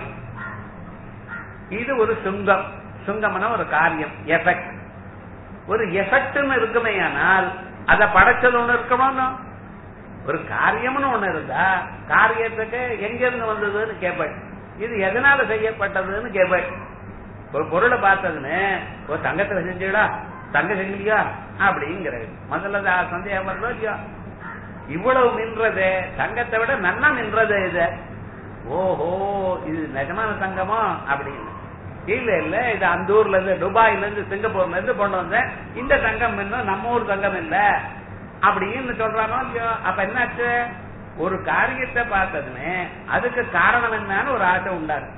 இது ஒரு சுங்கம் சுங்கம்னா ஒரு காரியம் எஃபெக்ட் ஒரு எஃபெக்ட்னு இருக்குமே ஆனால் அதை படைச்சது ஒண்ணு இருக்கணும் ஒரு காரியம்னு ஒண்ணு இருந்தா காரியத்துக்கு எங்க இருந்து வந்ததுன்னு கேட்பேன் இது எதனால செய்யப்பட்டதுன்னு கேட்பேன் ஒரு பொருளை பார்த்ததுன்னு ஒரு தங்கத்துல செஞ்சுடா தங்க செஞ்சீங்களா அப்படிங்கிறது முதல்ல சந்தேகம் வருதோ இல்லையா இவ்வளவு மின்றது தங்கத்தை விட நன்னா மின்றது இது ஓஹோ இது நிஜமான தங்கமோ அப்படின்னு இல்ல இல்ல இது அந்த ஊர்ல இருந்து துபாயில இருந்து சிங்கப்பூர்ல இருந்து கொண்டு வந்தேன் இந்த தங்கம் இன்னும் நம்ம ஊர் தங்கம் இல்ல அப்படின்னு சொல்றானோ இல்லையோ அப்ப என்னாச்சு ஒரு காரியத்தை பார்த்ததுமே அதுக்கு காரணம் என்னன்னு ஒரு ஆசை உண்டாரு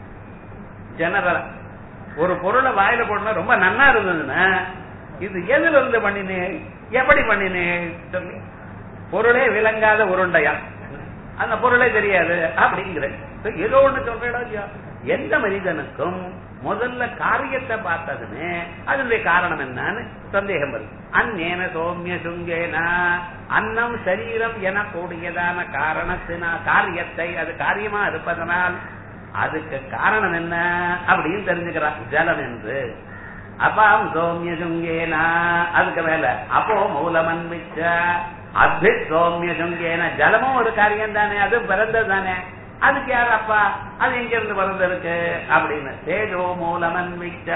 ஜெனரலா ஒரு பொருளை வாயில போடணும் ரொம்ப நன்னா இருந்ததுன்னா இது எதுல இருந்து பண்ணினேன் எப்படி பண்ணினேன் சொல்லி பொருளே விளங்காத உருண்டையா அந்த பொருளே தெரியாது அப்படிங்கிற ஏதோ ஒண்ணு சொல்றா எந்த மனிதனுக்கும் முதல்ல காரியத்தை பார்த்ததுமே அதனுடைய காரணம் என்னன்னு சந்தேகம் வருது அந்நேன சோமிய சுங்கேனா அன்னம் சரீரம் என கூடியதான காரணத்தினா காரியத்தை அது காரியமா இருப்பதனால் அதுக்கு காரணம் என்ன அப்படின்னு தெரிஞ்சுக்கிறான் ஜலம் என்று அப்பாம் சோமிய சுங்கேனா அதுக்கு மேல அப்போ மூலமன்மிச்ச அத்வித் சோமிய சுங்கேன ஜலமும் ஒரு காரியம் தானே அது பிறந்தது தானே அதுக்கு யார் அப்பா அது எங்க இருந்து பிறந்திருக்கு அப்படின்னு தேஜோ மூலமன்மிச்ச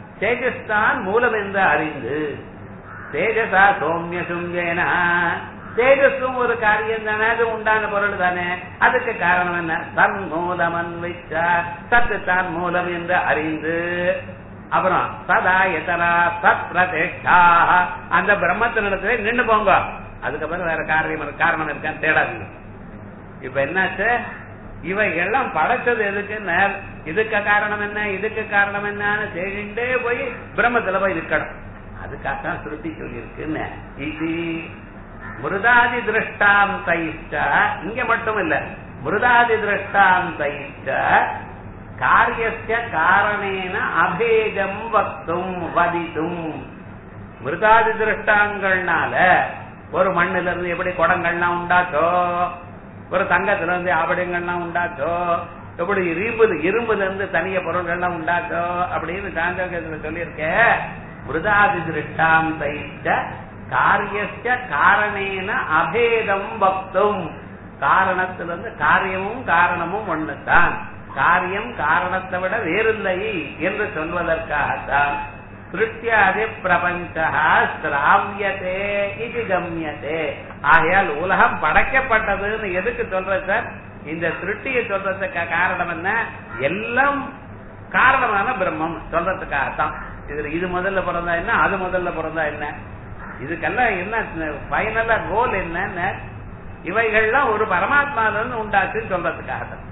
தேஜஸ்தான் மூலம் என்று அறிந்து தேஜசா சோமிய சுங்கேன தேஜஸும் ஒரு காரியம் தானே அது உண்டான பொருள் தானே அதுக்கு காரணம் என்ன தன் மூலம் அன்வைச்சா சத்து தான் மூலம் என்று அறிந்து அப்புறம் சதா எத்தனா சத் பிரதேஷ்டா அந்த பிரம்மத்தினிடத்துல நின்று போங்க அதுக்கப்புறம் வேற காரியம் காரணம் இருக்கான்னு தேடாதீங்க இப்ப என்னாச்சு இவை எல்லாம் படைச்சது எதுக்கு இதுக்கு காரணம் என்ன இதுக்கு காரணம் என்னன்னு தேடிண்டே போய் பிரம்மத்துல போய் இருக்கணும் அதுக்காக தான் சுருட்டி சொல்லியிருக்குன்னு இது மிருதாதி திருஷ்டாந்தைஷ்ட இங்க மட்டும் இல்ல மிருதாதி திருஷ்டாந்தைஷ்ட காரியஸ்ய காரணேன அபேதம் வக்தும் வதித்தும் மிருதாதி திருஷ்டாங்கள்னால ஒரு மண்ணுல இருந்து எப்படி குடங்கள்லாம் உண்டாச்சோ ஒரு தங்கத்துல இருந்து ஆபடங்கள்லாம் உண்டாச்சோ எப்படி இரும்புல இரும்புல இருந்து தனிய பொருள்கள்லாம் உண்டாச்சோ அப்படின்னு சாந்தோகத்துல சொல்லியிருக்க மிருதாதி திருஷ்டாந்தைஷ்ட காரியஸ்ய காரணேன அபேதம் பக்தும் காரணத்திலிருந்து காரியமும் காரணமும் ஒண்ணுதான் காரியம் காரணத்தை விட வேறில்லை என்று சொல்வதற்காகத்தான் சிருஷ்டியாதி பிரபஞ்ச சிராவியதே இது கம்யதே ஆகையால் உலகம் படைக்கப்பட்டதுன்னு எதுக்கு சொல்ற சார் இந்த சிருஷ்டியை சொல்றதுக்கு காரணம் என்ன எல்லாம் காரணமான பிரம்மம் சொல்றதுக்காகத்தான் இதுல இது முதல்ல பிறந்தா என்ன அது முதல்ல பிறந்தா என்ன இதுக்கெல்லாம் என்ன பைனலா கோல் என்னன்னு இவைகள்லாம் ஒரு பரமாத்மால இருந்து உண்டாச்சுன்னு சொல்றதுக்காகத்தான்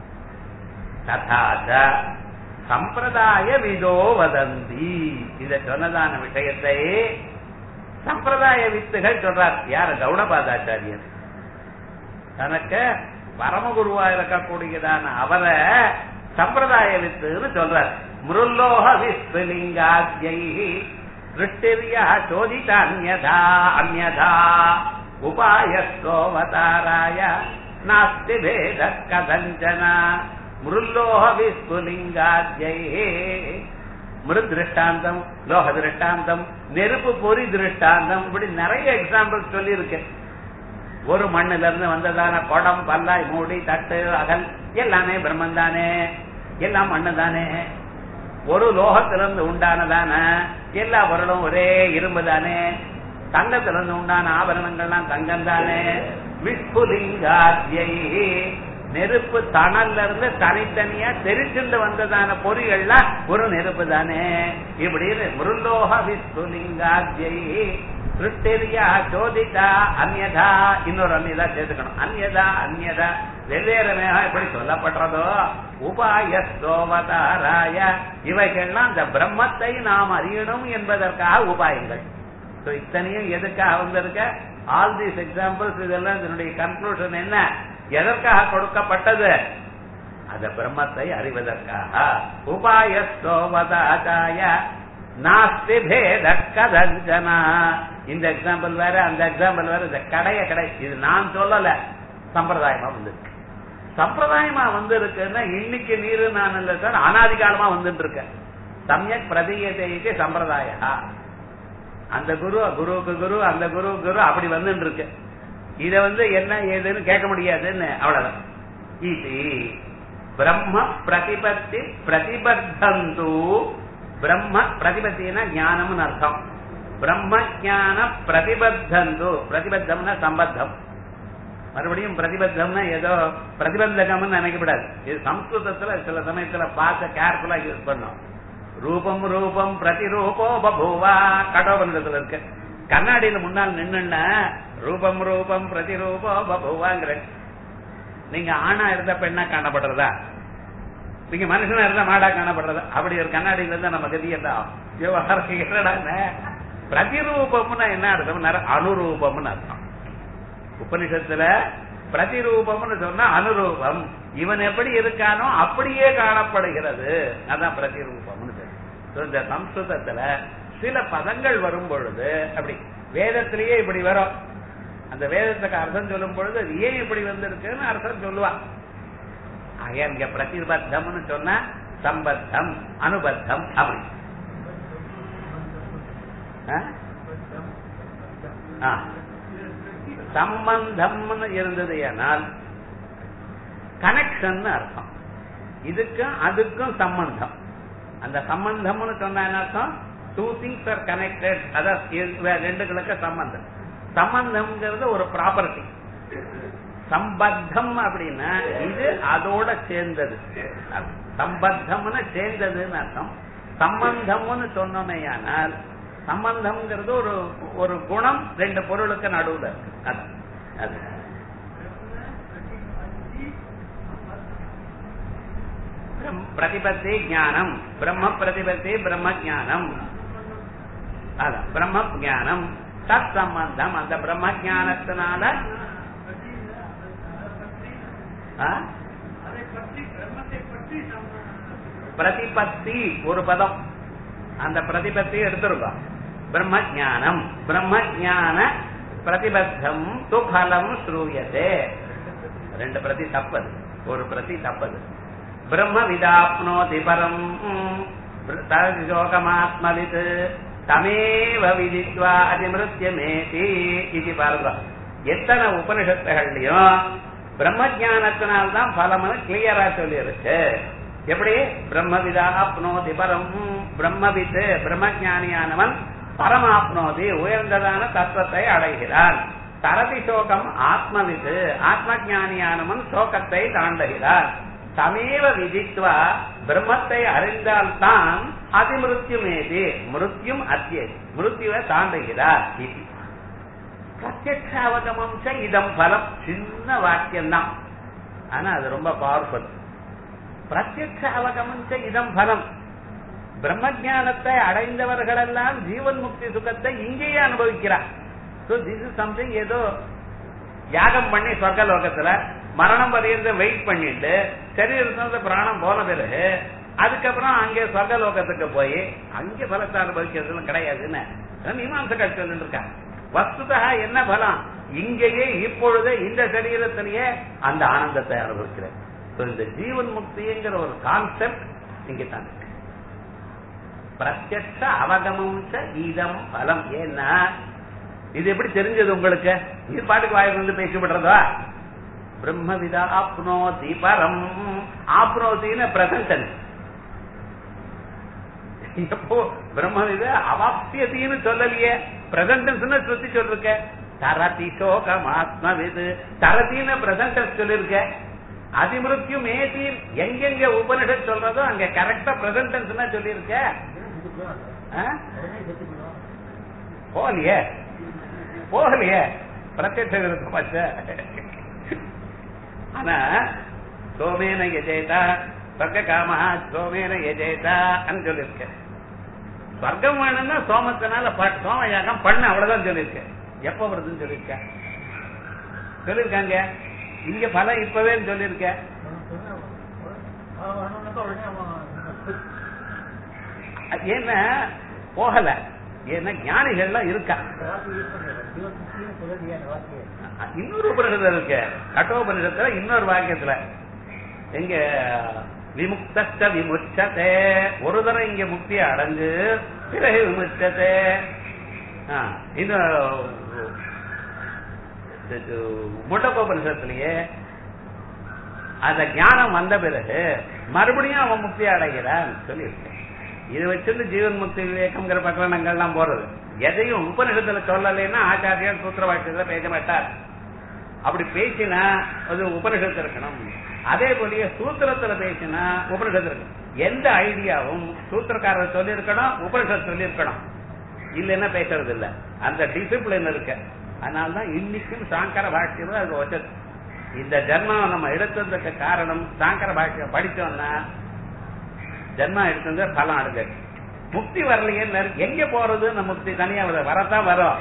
ததாச்ச சம்பிரதாய விதோ வதந்தி இத சொன்னதான விஷயத்தை சம்பிரதாய வித்துகள் சொல்றார் யார் கௌடபாதாச்சாரியர் தனக்கு பரமகுருவா இருக்கக்கூடியதான அவரை சம்பிரதாய வித்துன்னு சொல்றார் முருல்லோக விஸ்வலிங்காத்யை திருஷ்டிரியா சோதித அந்யதா அந்யதா உபாயஸ்தோவதாராய நாஸ்தி பேத கதஞ்சன மிருல்லோக விஸ்புலிங்காத்யை மிரு திருஷ்டாந்தம் லோக திருஷ்டாந்தம் நெருப்பு பொறி திருஷ்டாந்தம் இப்படி நிறைய எக்ஸாம்பிள் சொல்லி இருக்கு ஒரு மண்ணுல இருந்து வந்ததான குடம் பல்லாய் மூடி தட்டு அகல் எல்லாமே பிரம்மன் தானே எல்லாம் மண்ணு தானே ஒரு லோகத்திலிருந்து உண்டானதான எல்லா பொருளும் ஒரே இரும்பு தானே தங்கத்திலிருந்து உண்டான ஆபரணங்கள்லாம் தங்கம் தானே விஸ்புலிங்காத்யை நெருப்பு தணல்ல இருந்து தனித்தனியா தெரிச்சுண்டு வந்ததான பொறிகள்லாம் ஒரு நெருப்பு தானே இப்படின்னு முருலோக விஸ்புலிங்காத்யை திருஷ்டெரியா சோதிதா அந்யதா இன்னொரு அந்நியதா சேர்த்துக்கணும் அந்யதா அந்யதா வெவ்வேறு மேகம் எப்படி சொல்லப்படுறதோ உபாயஸ்தோவதாராய இவைகள்லாம் இந்த பிரம்மத்தை நாம் அறியணும் என்பதற்காக உபாயங்கள் So, இத்தனையும் எதுக்காக வந்திருக்க ஆல் தீஸ் எக்ஸாம்பிள்ஸ் இதெல்லாம் இதனுடைய கன்க்ளூஷன் என்ன எதற்காக கொடுக்கப்பட்டது அந்த பிரம்மத்தை அறிவதற்காக உபாயஸ்தோவதாச்சாய நாஸ்தி பேத கதஞ்சனா இந்த எக்ஸாம்பிள் வேற அந்த எக்ஸாம்பிள் வேற இந்த கடைய கடை இது நான் சொல்லல சம்பிரதாயமா வந்திருக்கு சம்பிரதாயமா வந்து இருக்குன்னா இன்னைக்கு நீரு நான் இல்ல சார் அனாதி காலமா வந்துட்டு இருக்கேன் சமயக் பிரதீயத்தைக்கு சம்பிரதாய அந்த குரு குருவுக்கு குரு அந்த குரு குரு அப்படி வந்துட்டு இருக்கு இத வந்து என்ன ஏதுன்னு கேட்க முடியாதுன்னு அவ்வளவுதான் இது பிரம்ம பிரதிபத்தி பிரதிபத்தந்து பிரம்ம பிரதிபத்தினா ஞானம்னு அர்த்தம் பிரம்ம ஞான பிரதிபத்தந்து பிரதிபத்தம்னா சம்பத்தம் மறுபடியும் பிரதிபத்தம்னா ஏதோ பிரதிபந்தகம்னு நினைக்கப்படாது இது சம்ஸ்கிருதத்துல சில சமயத்துல பார்த்து கேர்ஃபுல்லா யூஸ் பண்ணோம் ரூபம் ரூபம் பிரதிரூபோ பபூவா கடோபந்தத்துல இருக்கு கண்ணாடியில முன்னால் நின்னுன்னா ரூபம் ரூபம் பிரதிரூபோ பபூவாங்கிற நீங்க ஆணா இருந்த பெண்ணா காணப்படுறதா நீங்க மனுஷனா இருந்தா மாடா காணப்படுறதா அப்படி ஒரு கண்ணாடியில இருந்தா நம்ம கதி என்ன விவகாரம் என்னடா பிரதிரூபம்னா என்ன அர்த்தம் அனுரூபம்னு அர்த்தம் உபனிஷத்துல பிரதிரூபம்னு சொன்னா அனுரூபம் இவன் எப்படி இருக்கானோ அப்படியே காணப்படுகிறது அதான் பிரதிரூபம்னு இந்த சம்ஸ்கிருதத்துல சில பதங்கள் வரும் பொழுது அப்படி வேதத்திலேயே இப்படி வரும் அந்த வேதத்துக்கு அர்த்தம் சொல்லும் பொழுது ஏன் இப்படி வந்திருக்குன்னு அர்த்தம் சொல்லுவான் ஆகையா இங்க பிரதிபத்தம்னு சொன்னா சம்பத்தம் அனுபத்தம் அப்படி சம்பந்தம்னு இருந்தது ஏனால் கனெக்ஷன் அர்த்தம் இதுக்கும் அதுக்கும் சம்பந்தம் அந்த சம்பந்தம்னு சொன்ன அர்த்தம் டூ திங்ஸ் ஆர் கனெக்டட் அதான் ரெண்டுகளுக்கு சம்பந்தம் சம்பந்தம்ங்கிறது ஒரு ப்ராப்பர்ட்டி சம்பத்தம் அப்படின்னா இது அதோட சேர்ந்தது சம்பத்தம்னு சேர்ந்ததுன்னு அர்த்தம் சம்பந்தம்னு சொன்னோமையானால் சம்பந்தம்ங்கிறது ஒரு ஒரு குணம் ரெண்டு பொருளுக்கு நடுவுல இருக்கு அது அது பிரதிபத்தி ஞானம் பிரம்ம பிரதிபத்தி பிரம்ம ஜானம் அதான் பிரம்ம ஜானம் தத் சம்பந்தம் அந்த பிரம்ம ஜானத்தினால பிரதிபத்தி ஒரு பதம் அந்த பிரதிபத்தி எடுத்திருக்கோம் பிரம்ம ஜானம் பிரம்ம ஜான பிரதிபத்தம் துபலம் ஸ்ரூயதே ரெண்டு பிரதி தப்பது ஒரு பிரதி தப்பது பிரம்ம விதாப்னோதி பரம் யோகமாத்மவித் தமேவ விதித்வா அதிமிருத்தியமேதி இது பாருங்க எத்தனை உபனிஷத்துகள்லயும் பிரம்ம ஜானத்தினால்தான் பலம்னு கிளியரா சொல்லியிருக்கு எப்படி பிரம்மவிதா ஆப்னோதி பரம் பிரம்மவித்து பிரம்மஜானியானவன் பரமாப்னோதி உயர்ந்ததான தத்துவத்தை அடைகிறான் தரதி சோகம் ஆத்மவிது ஆத்ம ஜானியானவன் சோகத்தை தாண்டுகிறான் தமேவ விதித்வா பிரம்மத்தை அறிந்தால்தான் அதிமிருத்தியுமேதி மிருத்யும் அத்தியது மிருத்யுவை தாண்டுகிறார் இது பிரத்யக்ஷாவகமம் இதம் பலம் சின்ன வாக்கியம் தான் ஆனா அது ரொம்ப பவர்ஃபுல் பிரத்யக்ஷ அவகமம் இதம் பலம் பிரம்ம ஜானத்தை அடைந்தவர்களெல்லாம் ஜீவன் முக்தி சுகத்தை இங்கேயே அனுபவிக்கிறார் சோ திஸ் இஸ் சம்திங் ஏதோ யாகம் பண்ணி சொர்க்க லோகத்துல மரணம் வரையிறது வெயிட் பண்ணிட்டு சரீரத்திலிருந்து பிராணம் போன பிறகு அதுக்கப்புறம் அங்கே சொர்க்க லோகத்துக்கு போய் அங்கே பலத்தை அனுபவிக்கிறதுன்னு கிடையாதுன்னு மீமாம்சகள் சொல்லிட்டு இருக்காங்க வஸ்துதா என்ன பலம் இங்கேயே இப்பொழுது இந்த சரீரத்திலேயே அந்த ஆனந்தத்தை அனுபவிக்கிறேன் இந்த ஜீவன் முக்திங்கிற ஒரு கான்செப்ட் இங்க தான் இருக்கு பிரத்யட்ச அவகமம் இதம் பலம் ஏன்னா இது எப்படி தெரிஞ்சது உங்களுக்கு இது பாட்டுக்கு வாயில் வந்து பேசப்படுறதா பிரம்மவிதா ஆப்னோதி பரம் ஆப்னோதின்னு பிரசன்டன்ஸ் எப்போ பிரம்மவித அவாப்தியத்தின்னு சொல்லலையே பிரசன்டன்ஸ் சுத்தி சொல்லிருக்க தரதி சோகம் ஆத்மவிது தரத்தின்னு பிரசன்டன்ஸ் சொல்லிருக்க அதிமிருத்தியும் மேதி எங்கெங்க உபனிஷத் சொல்றதோ அங்க கரெக்டா பிரசன்டன்ஸ் சொல்லிருக்க போகலையே போகலையே பிரத்யட்ச விருத்தமாச்ச ஆனா சோமேன எஜேதா சொர்க்க காமா சோமேன எஜேதா சொல்லிருக்க சொர்க்கம் வேணும்னா சோமத்தினால சோம யாகம் பண்ண அவ்வளவுதான் சொல்லிருக்க எப்ப வருதுன்னு சொல்லிருக்க சொல்லிருக்காங்க இங்க பலம் இப்பவே சொல்லிருக்க ஏன்னா போகல ஏன்னா ஞானிகள்லாம் இருக்கா இன்னொரு உபனிஷத்துல இருக்கு கட்டோபனிஷத்துல இன்னொரு வாக்கியத்துல எங்க விமுக்த விமுச்சதே ஒரு தரம் இங்க முக்தியை அடைஞ்சு பிறகு விமுச்சதே இன்னும் முட்டகோபனிஷத்திலேயே அந்த ஞானம் வந்த பிறகு மறுபடியும் அவன் முக்தி அடைகிறான் சொல்லியிருக்கேன் இது வச்சிருந்து ஜீவன் முக்தி விவேகம்ங்கிற பிரகரணங்கள்லாம் போறது எதையும் உபனிஷத்துல சொல்லலைன்னா ஆச்சாரியர் சூத்திர வாக்கியத்துல பேச மாட்டார் அப்படி பேசினா அது உபனிஷத்து இருக்கணும் அதே போலயே சூத்திரத்துல பேசினா உபனிஷத்து இருக்கணும் எந்த ஐடியாவும் சூத்திரக்காரர் சொல்லியிருக்கணும் உபனிஷத்து சொல்லியிருக்கணும் இல்லைன்னா பேசுறது இல்ல அந்த டிசிப்ளின் இருக்கு அதனால்தான் இன்னைக்கும் சாங்கர பாஷ்யம் அது வச்சது இந்த ஜென்மம் நம்ம எடுத்ததுக்கு காரணம் சாங்கர பாஷ்யம் படிச்சோம்னா ஜென்மா எடுத்தது பலம் அடைஞ்சு முக்தி வரலையே எங்க போறது நம்ம முக்தி தனியா வரத்தான் வரும்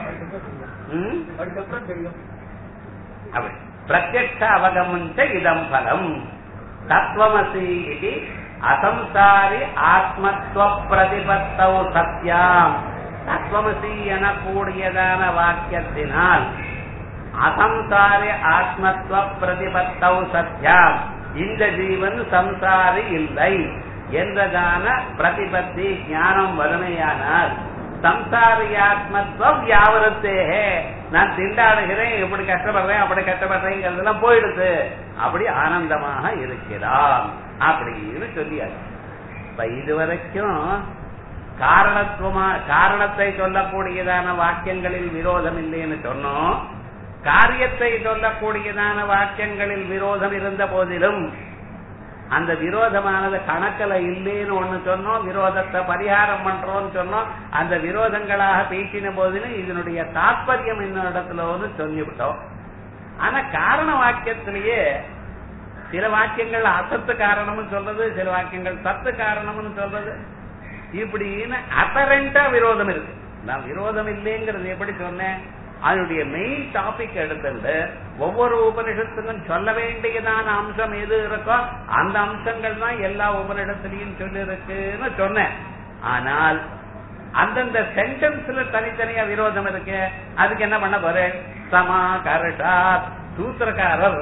அப்படி பிரத்யக்ஷ அவகமுஞ்ச இதம் பலம் தத்துவமசி இது அசம்சாரி ஆத்மத்துவ பிரதிபத்தௌ சத்யாம் தத்துவமசி எனக்கூடியதான வாக்கியத்தினால் அசம்சாரி ஆத்மத்துவ பிரதிபத்தௌ சத்யாம் இந்த ஜீவன் சம்சாரி இல்லை என்றதான பிரதிபத்தி ஞானம் வறுமையானால் சம்சாரியாத்மத்துவம் வியாபரத்தேகே நான் திண்டாடுகிறேன் இப்படி கஷ்டப்படுறேன் அப்படி கஷ்டப்படுறேங்கிறதெல்லாம் போயிடுது அப்படி ஆனந்தமாக இருக்கிறான் அப்படின்னு சொல்லியாச்சு இப்ப இதுவரைக்கும் காரணத்துவமா காரணத்தை சொல்லக்கூடியதான வாக்கியங்களில் விரோதம் இல்லைன்னு சொன்னோம் காரியத்தை சொல்லக்கூடியதான வாக்கியங்களில் விரோதம் இருந்த போதிலும் அந்த விரோதமானது கணக்கில் இல்லைன்னு ஒண்ணு சொன்னோம் விரோதத்தை பரிகாரம் பண்றோம்னு சொன்னோம் அந்த விரோதங்களாக பேசின போதிலும் இதனுடைய தாற்பயம் இன்னொரு இடத்துல வந்து சொல்லிவிட்டோம் ஆனா காரண வாக்கியத்திலேயே சில வாக்கியங்கள் அசத்து காரணம்னு சொல்றது சில வாக்கியங்கள் சத்து காரணம்னு சொல்றது இப்படின்னு அப்பரண்டா விரோதம் இருக்கு நான் விரோதம் இல்லைங்கிறது எப்படி சொன்னேன் அதனுடைய மெயின் டாபிக் எடுத்துட்டு ஒவ்வொரு உபனிஷத்துக்கும் சொல்ல வேண்டியதான அம்சம் எது இருக்கோ அந்த அம்சங்கள் தான் எல்லா உபனிடத்திலையும் சொல்லி இருக்குன்னு சொன்னேன் ஆனால் அந்தந்த சென்டென்ஸ்ல தனித்தனியா விரோதம் இருக்கு அதுக்கு என்ன பண்ண போறேன் சமா கரட்டா சூத்திரக்காரர்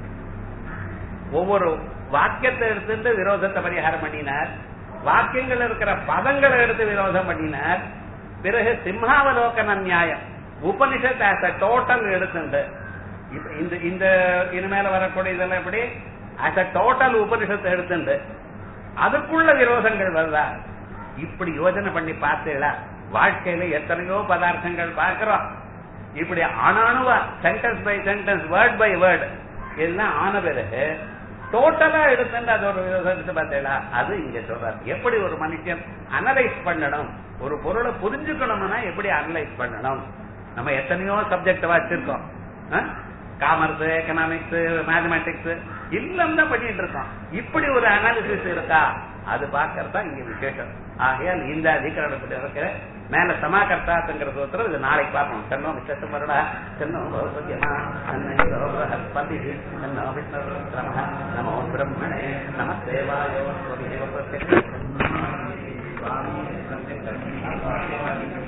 ஒவ்வொரு வாக்கியத்தை எடுத்துட்டு விரோதத்தை பரிகாரம் பண்ணினார் வாக்கியங்கள் இருக்கிற பதங்களை எடுத்து விரோதம் பண்ணினார் பிறகு சிம்ஹாவலோகன நியாயம் உபனிஷத் ஆஸ் அ டோட்டல் எடுத்துண்டு இப்ப இந்த இந்த இனிமேல வரக்கூடிய இதெல்லாம் எப்படி ஆஸ் அ டோட்டல் உபனிஷத்தை எடுத்துண்டு அதுக்குள்ள விரோதங்கள் வருதா இப்படி யோசனை பண்ணி பார்த்தீங்களா வாழ்க்கையில எத்தனையோ பதார்த்தங்கள் பார்க்கிறோம் இப்படி அணாணுவா sentence by sentence word by word எல்லாம் ஆன பிறகு டோட்டலா எடுத்துட்டு அது ஒரு விரோதத்தை பார்த்தீங்களா அது இங்க சொல்றாரு எப்படி ஒரு மனுஷன் அனலைஸ் பண்ணணும் ஒரு பொருளை புரிஞ்சுக்கணும்னா எப்படி அனலைஸ் பண்ணணும் நம்ம எத்தனையோ சப்ஜெக்ட் வச்சிருக்கோம் காமர்ஸ் எக்கனாமிக்ஸ் மேத்தமேட்டிக்ஸ் இல்லம் தான் பண்ணிட்டு இருக்கோம் இப்படி ஒரு அனாலிசிஸ் இருக்கா அது பார்க்கறதா இங்க விசேஷம் ஆகையால் இந்த அதிகாரத்தில் இருக்கிற மேல சமாகர்த்தாத்துங்கிற சூத்திரம் இது நாளைக்கு பார்க்கணும் சென்னோ விசேஷம் வருடா சென்னோ பௌசத்தியமா பதி சென்னோ விஷ்ணு நமோ பிரம்மணே நம தேவாயோ சுவாமி